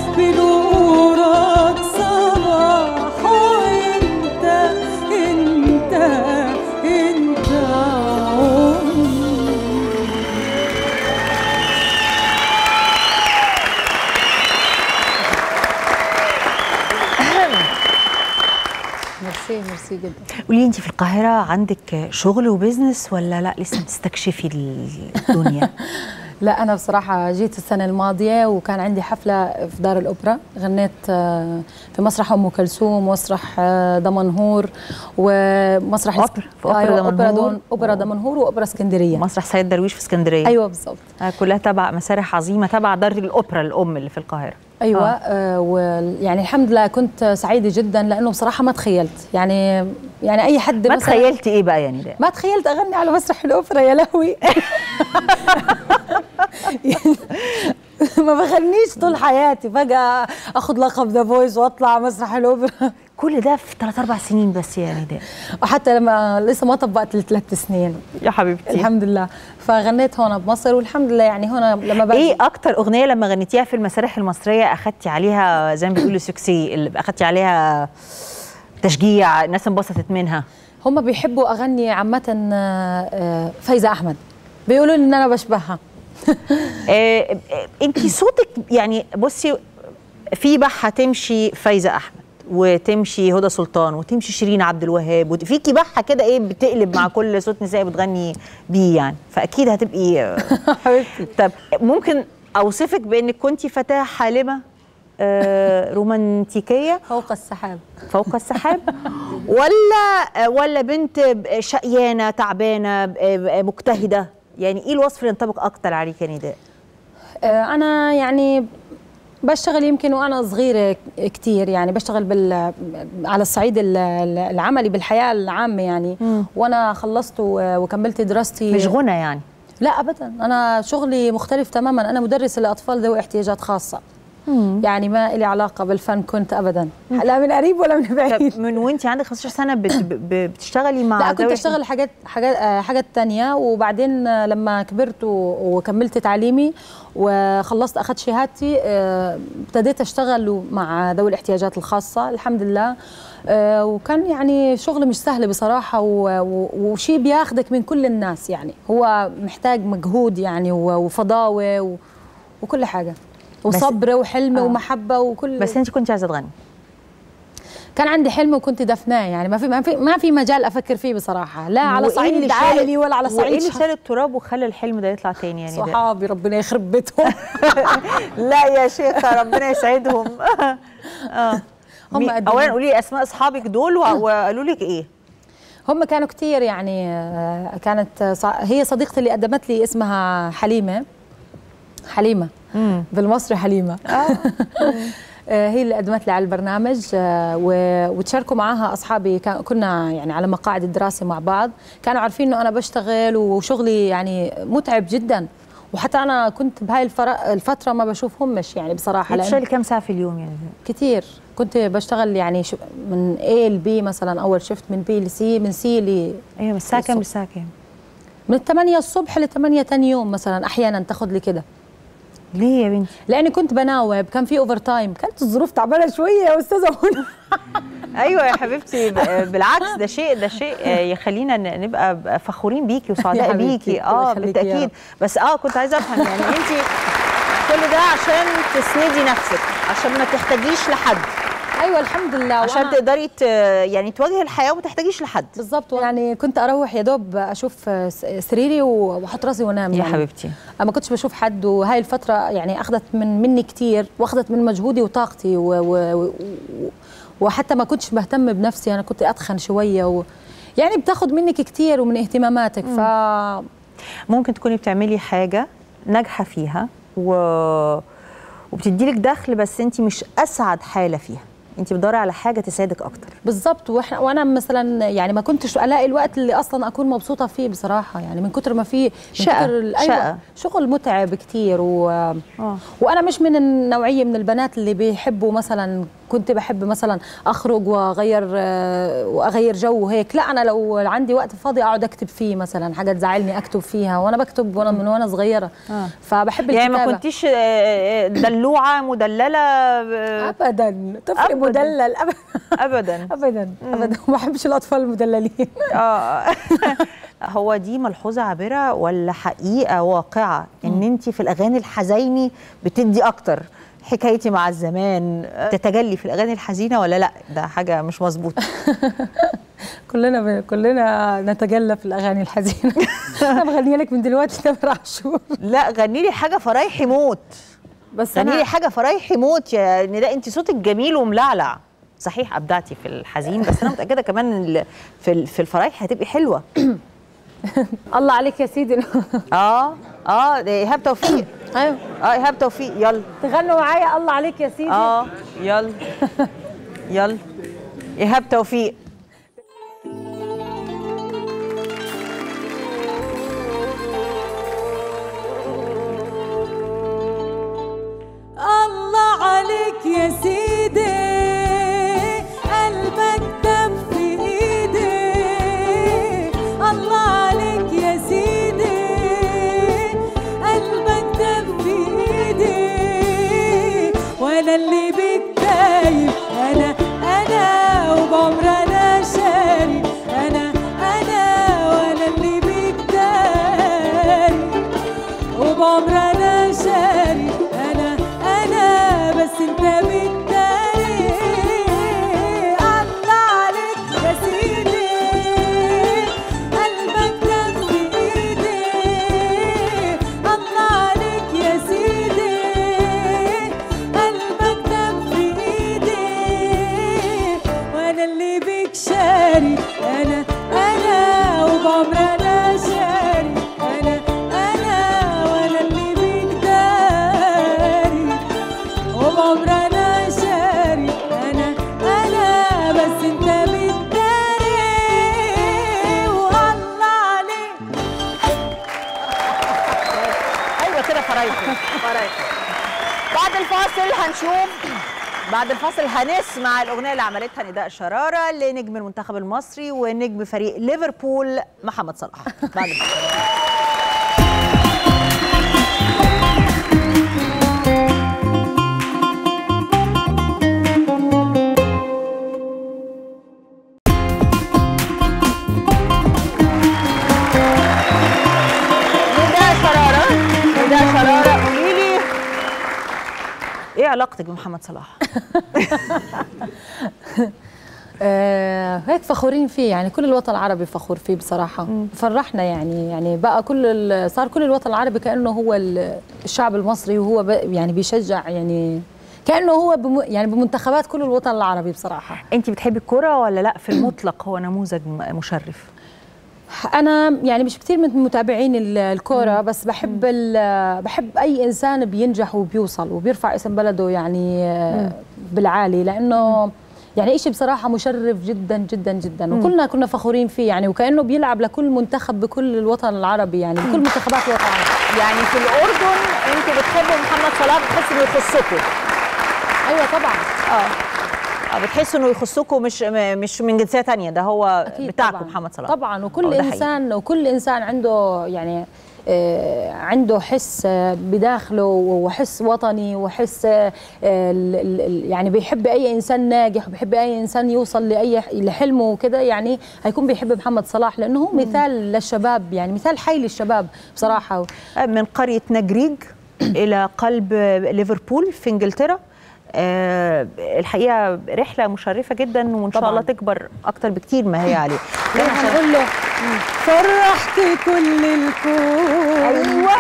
Speaker 8: بنورك صباحه انت انت انت عمري
Speaker 14: ميرسي ميرسي جدا
Speaker 1: قولي انت في القاهره عندك شغل وبزنس ولا لا لسه بتستكشفي الدنيا
Speaker 14: لا انا بصراحه جيت السنه الماضيه وكان عندي حفله في دار الاوبرا غنيت آه، في مسرح ام كلثوم ومسرح آه، دمنهور ومسرح
Speaker 1: أوبرا، في أوبرا
Speaker 14: أيوة، اوبرا
Speaker 1: دمنهور.
Speaker 14: دون اوبرا دمنهور واوبرا اسكندريه
Speaker 1: مسرح سيد درويش في اسكندريه
Speaker 14: ايوه بالظبط
Speaker 1: آه، كلها تبع مسارح عظيمه تبع دار الاوبرا الام اللي في القاهره
Speaker 14: ايوه
Speaker 1: آه.
Speaker 14: آه. ويعني الحمد لله كنت سعيده جدا لانه بصراحه ما تخيلت يعني يعني اي حد
Speaker 1: ما
Speaker 14: مثلاً-
Speaker 1: تخيلتي ايه بقى يعني ده
Speaker 14: ما تخيلت اغني على مسرح الاوبرا يا لهوي يعني ما بغنيش طول حياتي فجاه اخذ لقب ذا فويس واطلع مسرح الاوبرا
Speaker 1: كل ده في ثلاث اربع سنين بس يا نداء
Speaker 14: وحتى لما لسه ما طبقت الثلاث سنين
Speaker 1: يا حبيبتي
Speaker 14: الحمد لله فغنيت هون بمصر والحمد لله يعني هون لما باجي
Speaker 1: ايه اكتر اغنيه لما غنيتيها في المسارح المصريه اخدتي عليها زي ما بيقولوا سكسي اللي اخدتي عليها تشجيع الناس انبسطت منها
Speaker 14: هم بيحبوا اغني عامه آه، آه، فايزه احمد بيقولوا لي ان انا بشبهها
Speaker 1: انت صوتك يعني بصي في بحه تمشي فايزه احمد وتمشي هدى سلطان وتمشي شيرين عبد الوهاب وت- فيكي بحه كده ايه بتقلب مع كل صوت نسائي بتغني بيه يعني فاكيد هتبقي
Speaker 14: حبيبتي
Speaker 1: طب ممكن اوصفك بانك كنتي فتاه حالمه آه، رومانتيكيه
Speaker 14: فوق السحاب
Speaker 1: فوق السحاب ولا ولا بنت شقيانه تعبانه مجتهده يعني ايه الوصف اللي ينطبق اكتر عليك يا نداء
Speaker 14: آه، انا يعني بشتغل يمكن وانا صغيره كتير يعني بشتغل بال على الصعيد ال- ال- العملي بالحياه العامه يعني وانا خلصت و- وكملت دراستي
Speaker 1: مش غنى يعني
Speaker 14: لا ابدا انا شغلي مختلف تماما انا مدرسه لاطفال ذوي احتياجات خاصه يعني ما لي علاقه بالفن كنت ابدا لا من قريب ولا من بعيد
Speaker 1: من وانت عندك 15 سنه بت ب- بتشتغلي مع
Speaker 14: لا كنت
Speaker 1: ذوي
Speaker 14: اشتغل حاجات حاجات آه، حاجات تانية وبعدين آه، لما كبرت و- وكملت تعليمي وخلصت اخذت شهادتي آه، ابتديت اشتغل مع ذوي الاحتياجات الخاصه الحمد لله آه، وكان يعني شغل مش سهل بصراحه و- و- وشيء بياخدك من كل الناس يعني هو محتاج مجهود يعني و- وفضاوه و- وكل حاجه وصبر وحلم
Speaker 1: آه.
Speaker 14: ومحبه وكل
Speaker 1: بس انت كنت عايزه تغني
Speaker 14: كان عندي حلم وكنت دفناه يعني ما في ما في ما في مجال افكر فيه بصراحه لا على
Speaker 1: وإيه
Speaker 14: صعيد
Speaker 1: اللي
Speaker 14: عائلي
Speaker 1: شال-
Speaker 14: ولا على
Speaker 1: وايه
Speaker 14: صعيد
Speaker 1: اللي
Speaker 14: شخصي.
Speaker 1: شال التراب وخلى الحلم ده يطلع تاني يعني ده
Speaker 14: صحابي ربنا يخرب بيتهم
Speaker 1: لا يا شيخه ربنا يسعدهم اه
Speaker 14: هم
Speaker 1: مي-
Speaker 14: قد
Speaker 1: اولا
Speaker 14: إيه؟
Speaker 1: قولي لي اسماء اصحابك دول و- وقالوا لك ايه
Speaker 14: هم كانوا كتير يعني آه، كانت آه، صع- هي صديقتي اللي قدمت لي اسمها حليمه حليمه بالمصري حليمه آه، هي اللي قدمت لي على البرنامج آه، و- وتشاركوا معاها اصحابي كان كنا يعني على مقاعد الدراسه مع بعض كانوا عارفين انه انا بشتغل وشغلي يعني متعب جدا وحتى انا كنت بهاي الفر- الفتره ما بشوفهمش يعني بصراحه لأن-
Speaker 1: بتشتغلي كام ساعه في اليوم يعني
Speaker 14: كتير كنت بشتغل يعني شو- من A ل B مثلا اول شفت من B ل C من C ل
Speaker 1: ايوه من الساعه كام للساعه كام
Speaker 14: من 8 الصبح ل 8 تاني يوم مثلا احيانا تاخذ لي كده
Speaker 1: ليه يا بنتي
Speaker 14: لاني كنت بناوب كان في اوفر تايم كانت الظروف تعبانه شويه يا استاذه هنا
Speaker 1: ايوه يا حبيبتي ب- بالعكس ده شيء ده شيء آه، يخلينا ن- نبقى فخورين بيكي وسعداء
Speaker 14: حبيبتي،
Speaker 1: بيكي اه
Speaker 14: الله يخليكي يا
Speaker 1: بالتاكيد
Speaker 14: رب.
Speaker 1: بس اه كنت عايزه افهم يعني انت كل ده عشان تسندي نفسك عشان ما تحتاجيش لحد
Speaker 14: ايوه الحمد لله
Speaker 1: عشان
Speaker 14: وأنا-
Speaker 1: تقدري ت- يعني تواجهي الحياه وما تحتاجيش لحد
Speaker 14: بالظبط يعني كنت اروح يا دوب اشوف س- سريري واحط راسي وانام
Speaker 1: يا
Speaker 14: يعني.
Speaker 1: حبيبتي
Speaker 14: ما كنتش بشوف حد وهاي الفتره يعني اخذت من مني كتير واخذت من مجهودي وطاقتي و و و وحتى ما كنتش بهتم بنفسي انا كنت اتخن شويه و يعني بتاخذ منك كتير ومن اهتماماتك ف
Speaker 1: ممكن تكوني بتعملي حاجه ناجحه فيها و... وبتديلك دخل بس انت مش اسعد حاله فيها انت بتدوري على حاجه تساعدك اكتر
Speaker 14: بالظبط واحنا وانا مثلا يعني ما كنتش الاقي الوقت اللي اصلا اكون مبسوطه فيه بصراحه يعني من كتر ما في من
Speaker 1: شقة،
Speaker 14: كتر ال- أيوة
Speaker 1: شقة.
Speaker 14: شغل متعب كتير و... وانا مش من النوعيه من البنات اللي بيحبوا مثلا كنت بحب مثلا اخرج واغير آه، واغير جو وهيك لا انا لو عندي وقت فاضي اقعد اكتب فيه مثلا حاجه تزعلني اكتب فيها وانا بكتب وانا من وانا صغيره
Speaker 1: آه.
Speaker 14: فبحب
Speaker 1: يعني
Speaker 14: الكتابه
Speaker 1: ما كنتيش آه، آه، دلوعه مدلله آه،
Speaker 14: ابدا طفل
Speaker 1: أبداً.
Speaker 14: مدلل ابدا
Speaker 1: ابدا
Speaker 14: ابدا ابدا ما بحبش الاطفال المدللين
Speaker 1: اه هو دي ملحوظه عابره ولا حقيقه واقعه ان انت في الاغاني الحزيني بتدي اكتر حكايتي مع الزمان تتجلي في الاغاني الحزينه ولا لا ده حاجه مش مظبوطه
Speaker 14: كلنا ب... كلنا نتجلى في الاغاني الحزينه انا بغني لك من دلوقتي تامر عاشور
Speaker 1: لا غني لي حاجه فرايحي موت
Speaker 14: بس
Speaker 1: غني
Speaker 14: أنا-
Speaker 1: لي حاجه فرايحي موت يا نداء انت صوتك جميل وملعلع صحيح ابدعتي في الحزين بس انا متاكده كمان ان ال- في ال- في الفرايح هتبقي حلوه
Speaker 14: الله عليك يا سيدي
Speaker 1: اه اه ده ايهاب توفيق
Speaker 14: ايوه
Speaker 1: اه ايهاب توفيق يلا
Speaker 14: تغنوا معايا الله عليك يا سيدي
Speaker 1: اه يلا يلا ايهاب توفيق
Speaker 8: الله عليك يا سيدي قلبك دم في ايدي الله عليك يا سيدي قلبك دم في ايدي وانا اللي بيك دايب انا انا وبعمر انا شاري انا انا وانا اللي بيك دايب وبعمر انا شاري انا انا بس انت بالتالي الله عليك يا سيدي قلبك دم في ايدي الله عليك يا سيدي قلبك دم في ايدي وانا اللي بيك شاري انا انا وبعمر انا شاري انا انا وانا اللي بيك داري وبعمر انا شاري انا انا بس انت بتداري والله عليك
Speaker 1: ايوه كده فرايحي فرايحي بعد الفاصل هنشوف بعد الفاصل هنسمع الاغنيه اللي عملتها نداء شراره لنجم المنتخب المصري ونجم فريق ليفربول محمد صلاح بعد الفاصل نداء شراره نداء شراره قولي لي ايه علاقتك بمحمد صلاح؟
Speaker 14: آه هيك فخورين فيه يعني كل الوطن العربي فخور فيه بصراحة فرحنا يعني يعني بقى كل ال- صار كل الوطن العربي كأنه هو ال- الشعب المصري وهو ب- يعني بيشجع يعني كأنه هو بم يعني بمنتخبات كل الوطن العربي بصراحة
Speaker 1: انت بتحبي الكوره ولا لا في المطلق هو نموذج م- مشرف
Speaker 14: انا يعني مش كثير من متابعين ال- الكوره بس بحب ال- بحب اي انسان بينجح وبيوصل وبيرفع اسم بلده يعني آه، بالعالي لانه يعني إشي بصراحة مشرف جدا جدا جدا
Speaker 1: مم.
Speaker 14: وكلنا كنا فخورين فيه يعني وكأنه بيلعب لكل منتخب بكل الوطن العربي يعني بكل منتخبات الوطن العربي
Speaker 1: يعني في الاردن انتوا بتحبوا محمد صلاح بتحسوا انه يخصكم
Speaker 14: ايوه طبعا
Speaker 1: اه اه بتحسوا انه يخصكم مش م- مش من جنسيه تانية ده هو بتاعكم
Speaker 14: طبعاً.
Speaker 1: محمد صلاح
Speaker 14: طبعا
Speaker 1: آه،
Speaker 14: وكل
Speaker 1: ده حقيقي.
Speaker 14: انسان وكل انسان عنده يعني آه، عنده حس آه، بداخله وحس وطني وحس آه، ال- ال- ال- يعني بيحب اي انسان ناجح وبيحب اي انسان يوصل لاي لحلمه وكده يعني هيكون بيحب محمد صلاح لانه هو مثال للشباب يعني مثال حي للشباب بصراحه
Speaker 1: من قريه نجريج الى قلب ليفربول في انجلترا آه الحقيقه رحله مشرفه جدا وان شاء
Speaker 14: طبعاً.
Speaker 1: الله تكبر اكتر بكتير ما هي عليه
Speaker 14: ليه هنقول له فرحت كل الكون
Speaker 1: ايوه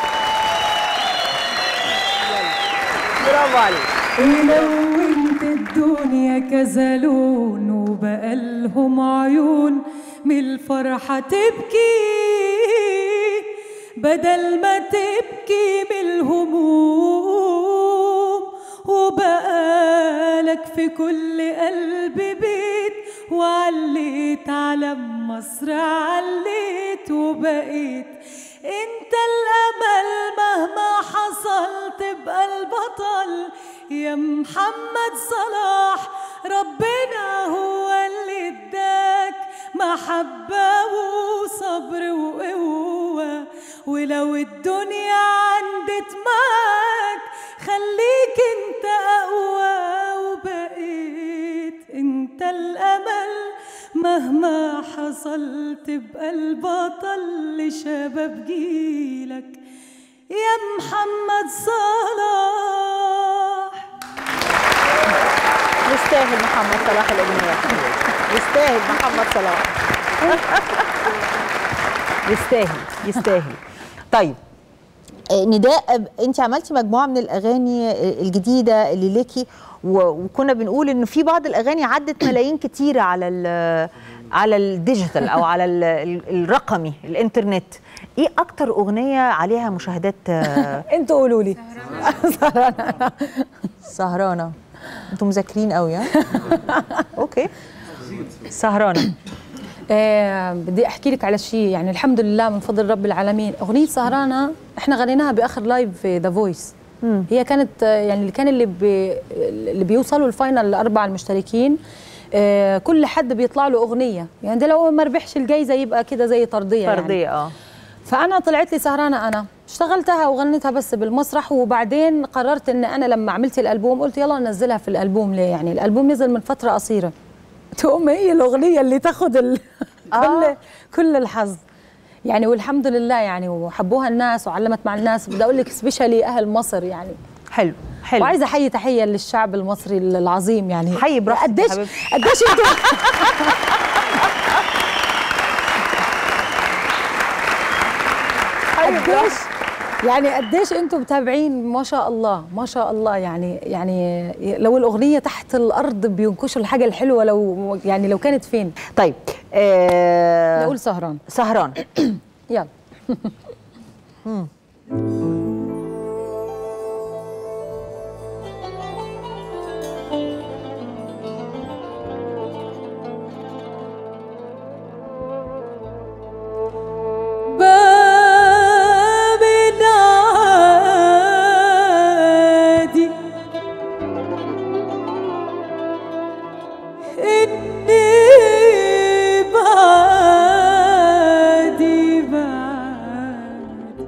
Speaker 1: برافو عليك
Speaker 8: ولونت الدنيا كذا لون وبقى لهم عيون من الفرحة تبكي بدل ما تبكي من الهموم وبقالك في كل قلب بيت وعليت علم مصر عليت وبقيت انت الامل مهما حصل تبقى البطل يا محمد صلاح ربنا هو اللي اداك محبة وصبر وقوة ولو الدنيا عندت معاك خليك انت اقوى وبقيت انت الامل مهما حصل تبقى البطل لشباب جيلك يا محمد صلاح
Speaker 1: يستاهل محمد صلاح الاغنيه يستاهل محمد صلاح يستاهل يستاهل طيب آه، نداء انت عملتي مجموعه من الاغاني آه، الجديده اللي ليكي و- وكنا بنقول انه في بعض الاغاني عدت ملايين كتيره على ال على الديجيتال او على ال- ال- الرقمي الانترنت ايه اكتر اغنيه عليها مشاهدات آه،
Speaker 14: انتوا قولوا لي
Speaker 1: سهرانه انتوا مذاكرين قوي ها اوكي سهرانه
Speaker 14: آه بدي احكي لك على شيء يعني الحمد لله من فضل رب العالمين اغنيه سهرانه احنا غنيناها باخر لايف في ذا فويس هي كانت آه، يعني اللي كان اللي بي اللي بيوصلوا الفاينل الاربعه المشتركين آه كل حد بيطلع له اغنيه يعني ده لو ما ربحش الجايزه يبقى كده زي طرديه
Speaker 1: فرديه
Speaker 14: يعني.
Speaker 1: اه
Speaker 14: فانا طلعت لي سهرانه انا اشتغلتها وغنيتها بس بالمسرح وبعدين قررت ان انا لما عملت الالبوم قلت يلا ننزلها في الالبوم ليه يعني الالبوم نزل من فتره قصيره تقوم هي الاغنيه اللي تاخد ال... كل كل الحظ يعني والحمد لله يعني وحبوها الناس وعلمت مع الناس بدي اقول لك سبيشالي اهل مصر يعني
Speaker 1: حلو حلو
Speaker 14: وعايزه احيي تحيه للشعب المصري العظيم يعني
Speaker 1: حي براحتك يا
Speaker 14: قديش
Speaker 1: حبيبتي.
Speaker 14: قديش انتوا قديش يعني قديش انتم متابعين ما شاء الله ما شاء الله يعني يعني لو الاغنيه تحت الارض بينكشوا الحاجه الحلوه لو يعني لو كانت فين
Speaker 1: طيب آه
Speaker 14: نقول سهران
Speaker 1: سهران
Speaker 14: يلا
Speaker 8: باب العادي إني بعادي بعد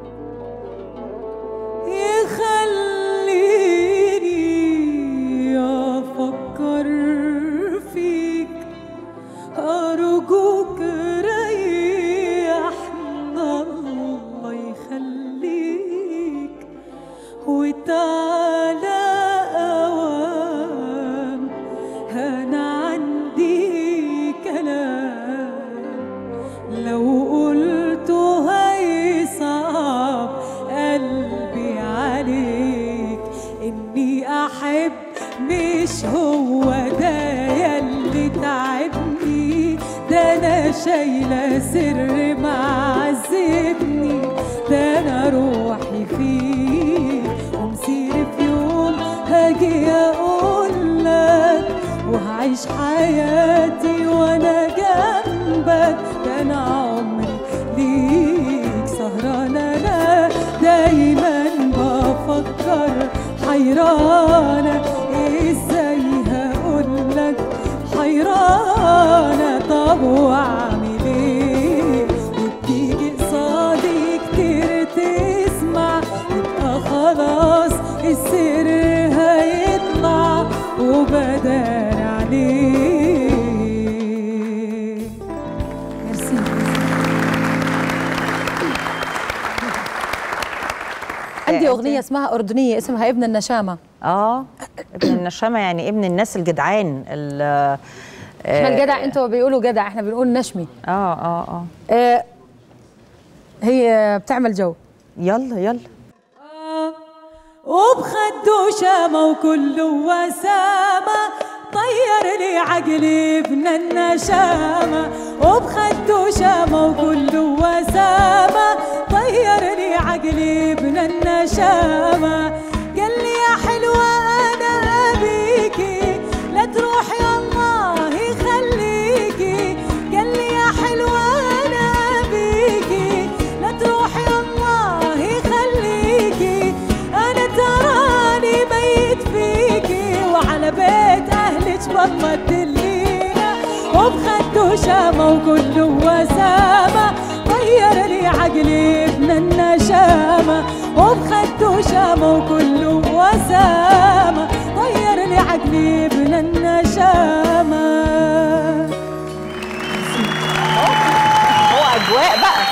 Speaker 8: يخليني أفكر فيك أرجوك ريحنا الله يخليك وتعالى أوام أنا عندي كلام لو قلته هيصعب قلبي عليك إني أحب مش هو ده يلي تعبني ده ده انا شايله سر معذبني ده انا روحي فيه ومسير في يوم هاجي اقول لك وهعيش حياتي وانا جنبك ده انا عمري ليك سهران انا دايما بفكر حيرانه ازاي هقول لك حيرانه طب واعمل ايه وبتيجي قصادي كتير تسمع يبقى خلاص السر هيطلع وبدار عليه ميرسي
Speaker 14: عندي اغنيه اسمها اردنيه اسمها ابن النشامه
Speaker 1: اه ابن النشامه يعني ابن الناس الجدعان ال-
Speaker 14: احنا
Speaker 1: آه،
Speaker 14: الجدع انتوا بيقولوا جدع احنا بنقول نشمي
Speaker 1: اه اه اه
Speaker 14: آه، هي بتعمل جو
Speaker 1: يلا يلا
Speaker 8: وبخده شامة وكله وسامة طير لي عقلي ابن النشامة وبخده شامة وكله وسامة طير لي عقلي ابن النشامة قال لي يا حلوة أنا أبيكي لا تروحي الله يخليكي قال لي يا حلوة أنا أبيكي لا تروحي الله يخليكي أنا تراني ميت فيكي وعلى بيت أهلك والله تدلينا وبخده شامة وكله وسامة طير لي عقلي ابن النشامة وبخده شامة وكله وسامة طير لي عقلي ابن النشامة
Speaker 1: هو اجواء بقى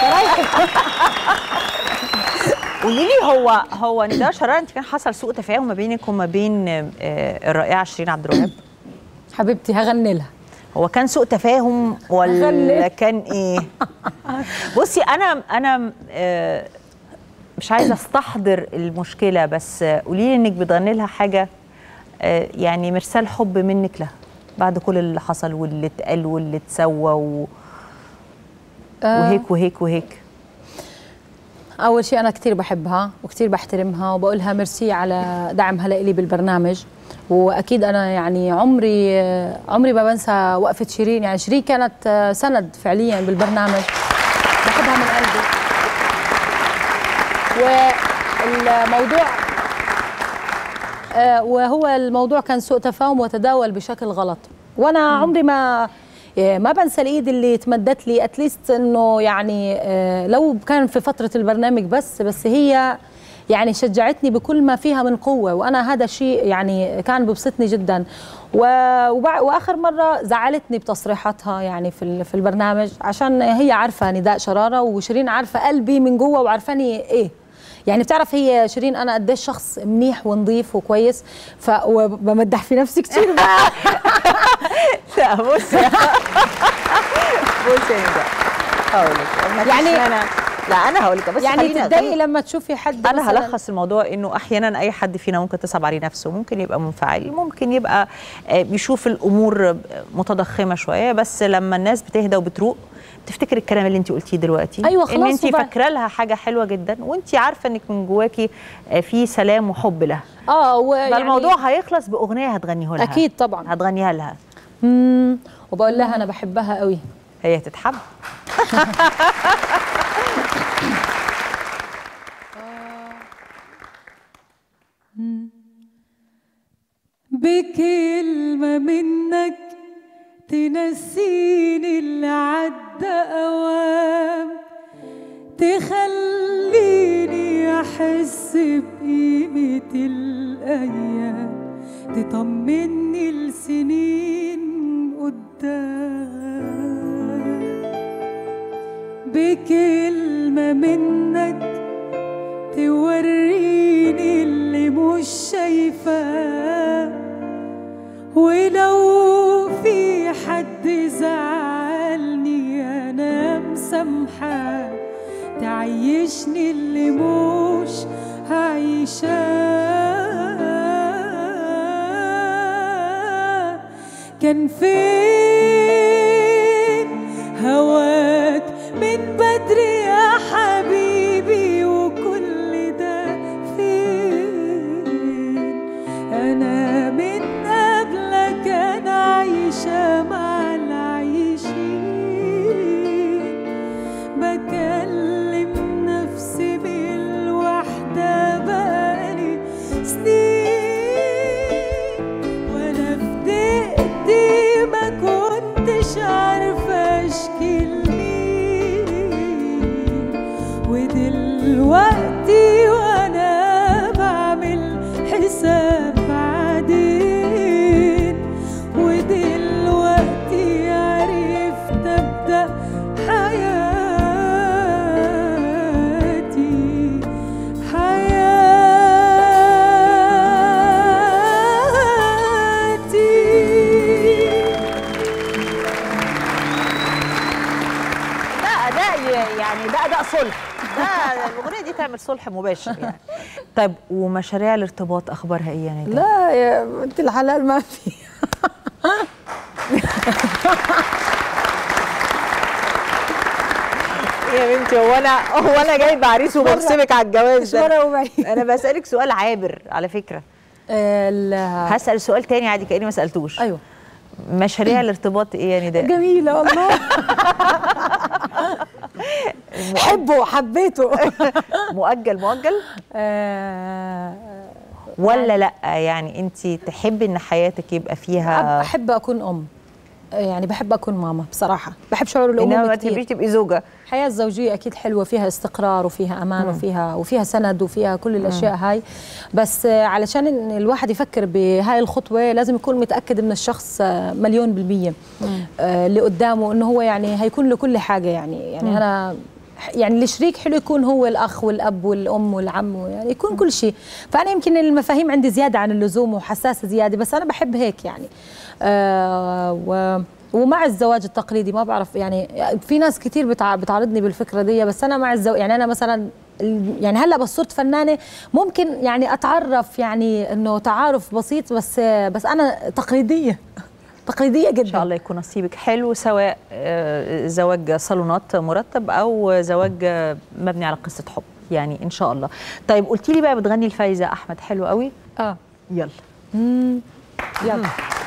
Speaker 1: قولي لي هو هو نداء شرارة انت كان حصل سوء تفاهم ما بينك وما بين آه، الرائعه شيرين عبد الوهاب
Speaker 14: حبيبتي هغني لها
Speaker 1: هو كان سوء تفاهم ولا
Speaker 14: هغني.
Speaker 1: كان ايه بصي انا انا آه، مش عايزه استحضر المشكله بس آه، قولي لي انك بتغني لها حاجه آه، يعني مرسال حب منك لها بعد كل اللي حصل واللي اتقال واللي اتسوى و...
Speaker 14: آه.
Speaker 1: وهيك وهيك وهيك
Speaker 14: اول شيء انا كثير بحبها وكثير بحترمها وبقولها ميرسي على دعمها لإلي بالبرنامج واكيد انا يعني عمري عمري ما بنسى وقفه شيرين يعني شيرين كانت سند فعليا بالبرنامج بحبها من قلبي والموضوع آه، وهو الموضوع كان سوء تفاهم وتداول بشكل غلط وانا عمري ما آه، ما بنسى الايد اللي تمدت لي اتليست انه يعني آه، لو كان في فتره البرنامج بس بس هي يعني شجعتني بكل ما فيها من قوه وانا هذا الشيء يعني كان ببسطني جدا و- وبع- واخر مره زعلتني بتصريحاتها يعني في ال- في البرنامج عشان هي عارفه نداء شراره وشيرين عارفه قلبي من جوه وعارفاني ايه يعني بتعرف هي شيرين انا قديش شخص منيح ونظيف وكويس ف وبمدح في نفسي كتير بقى
Speaker 1: لا بصي بصي يا نداء هقول لك
Speaker 14: يعني-
Speaker 1: انا لا انا هقول لك بس
Speaker 14: يعني
Speaker 1: خليني-
Speaker 14: تتضايقي
Speaker 1: خليني-
Speaker 14: لما تشوفي حد
Speaker 1: انا
Speaker 14: مثلاً-
Speaker 1: هلخص الموضوع انه احيانا اي حد فينا ممكن تصعب عليه نفسه ممكن يبقى منفعل ممكن يبقى آه، بيشوف الامور متضخمه شويه بس لما الناس بتهدى وبتروق تفتكر الكلام اللي انت قلتيه دلوقتي
Speaker 14: أيوة
Speaker 1: ان
Speaker 14: خلاص
Speaker 1: انت
Speaker 14: وبقى.
Speaker 1: فاكره لها حاجه حلوه جدا وانت عارفه انك من جواكي آه، في سلام وحب لها
Speaker 14: اه ويعني-
Speaker 1: فالموضوع هيخلص باغنيه هتغنيه لها
Speaker 14: اكيد طبعا
Speaker 1: هتغنيها لها
Speaker 14: مم. وبقول لها انا بحبها قوي
Speaker 1: هي تتحب
Speaker 8: بكلمة منك تنسيني اللي عدى أوام تخليني أحس بقيمة الأيام تطمني لسنين قدام بكلمة منك توريني اللي مش شايفاه ولو في حد زعلني انا مسامحاه تعيشني اللي مش عايشاه كان فين من قبلك أنا عايشة مع العايشين بكلم نفسي بالوحدة بقالي سنين وأنا في دقيقتي ما كنتش عارفة أشكي لمين ودلوقتي وأنا بعمل حساب بعدين ودلوقتي عرفت أبدأ حياتي حياتي
Speaker 1: ده اداء ي- يعني ده اداء صلح ده الاغنيه دي تعمل صلح مباشر يعني طيب ومشاريع الارتباط اخبارها ايه يا ندى؟
Speaker 14: لا يا بنت الحلال ما في
Speaker 1: يا بنتي هو انا هو انا جايبه عريس وبرسمك على الجواز
Speaker 14: مش
Speaker 1: ده
Speaker 14: مرة وبعيد.
Speaker 1: انا بسالك سؤال عابر على فكره هسال سؤال تاني عادي كاني ما سالتوش
Speaker 14: ايوه
Speaker 1: مشاريع الارتباط ايه يا ندى؟
Speaker 14: جميلة والله حبه حبيته
Speaker 1: مؤجل مؤجل ولا لا يعني انت تحبي ان حياتك يبقى فيها
Speaker 14: بحب اكون ام يعني بحب اكون ماما بصراحه بحب شعور
Speaker 1: انما
Speaker 14: الامومه
Speaker 1: ما
Speaker 14: كتير
Speaker 1: تحبيش تبقي زوجه
Speaker 14: الحياه الزوجيه اكيد حلوه فيها استقرار وفيها امان
Speaker 1: مم.
Speaker 14: وفيها وفيها سند وفيها كل الاشياء هاي بس آه، علشان إن الواحد يفكر بهاي الخطوه لازم يكون متاكد من الشخص آه، مليون بالميه آه، اللي قدامه انه هو يعني هيكون له كل حاجه يعني يعني
Speaker 1: مم.
Speaker 14: انا يعني الشريك حلو يكون هو الاخ والاب والام والعم يعني يكون كل شيء فانا يمكن المفاهيم عندي زياده عن اللزوم وحساسه زياده بس انا بحب هيك يعني آه و ومع الزواج التقليدي ما بعرف يعني في ناس كتير بتع- بتعارضني بالفكره دي بس انا مع الزواج يعني انا مثلا ال- يعني هلا بس صرت فنانه ممكن يعني اتعرف يعني انه تعارف بسيط بس بس انا تقليديه تقليديه جدا ان شاء
Speaker 1: الله يكون نصيبك حلو سواء آه، زواج صالونات مرتب او زواج آه، مبني على قصه حب يعني ان شاء الله طيب قلتي لي بقى بتغني الفايزه احمد حلو قوي
Speaker 14: اه
Speaker 1: يلا
Speaker 14: مم. يلا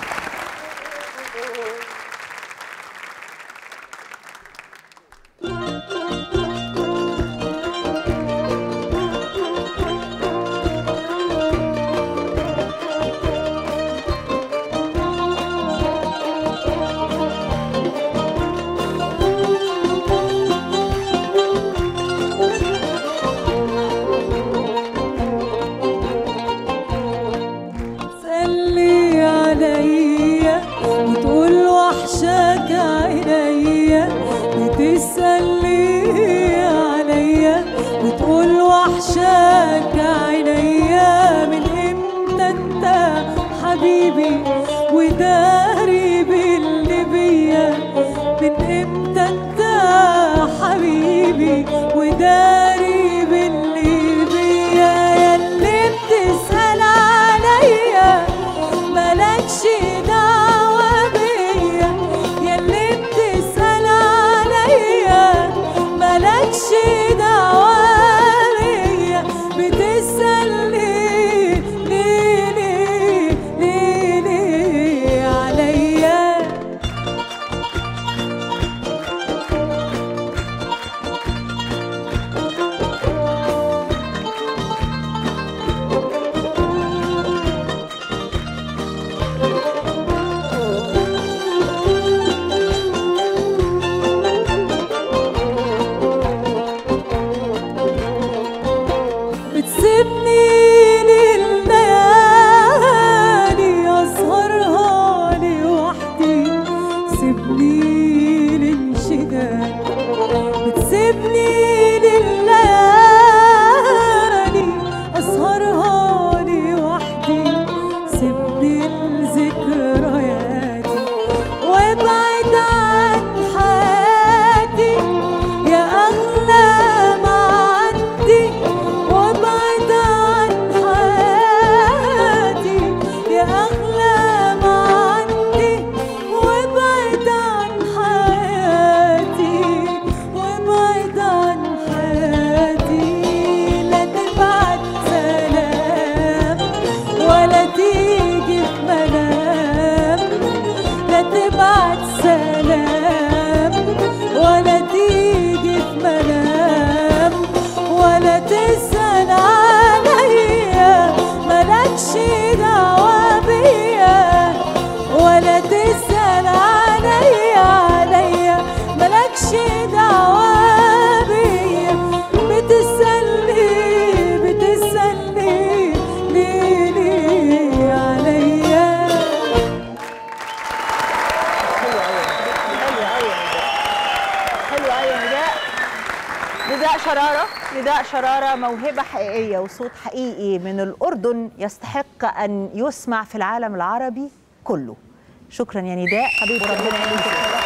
Speaker 8: تسلي عليا وتقول وحشك عينيا بتسلي عليا وتقول وحشك عينيا من امتى انت حبيبي وداري باللي بيا من امتى انت حبيبي وداري باللي بيا ياللي بتسأل عليا مالكش دعوة بيا ياللي بتسأل عليا مالكش دعوة بيا بتسأل ليه ليه ليه ليه ليه عليا بتسيبني لليالي اسهرها لوحدي سيبني للانشغال بتسيبني لليالي اسهرها لوحدي سيبني لذكرياتي وابعد عن حياتي يا اغلى ما عندي وابعد عن حياتي يا اغلى ما عندي وابعد عن حياتي وابعد عن حياتي لا تبعت سلام ولا تيجي في
Speaker 1: نداء شرارة موهبة حقيقية وصوت حقيقي من الأردن يستحق أن يسمع في العالم العربي كله شكرا يا نداء حبيبي وربنا يعينك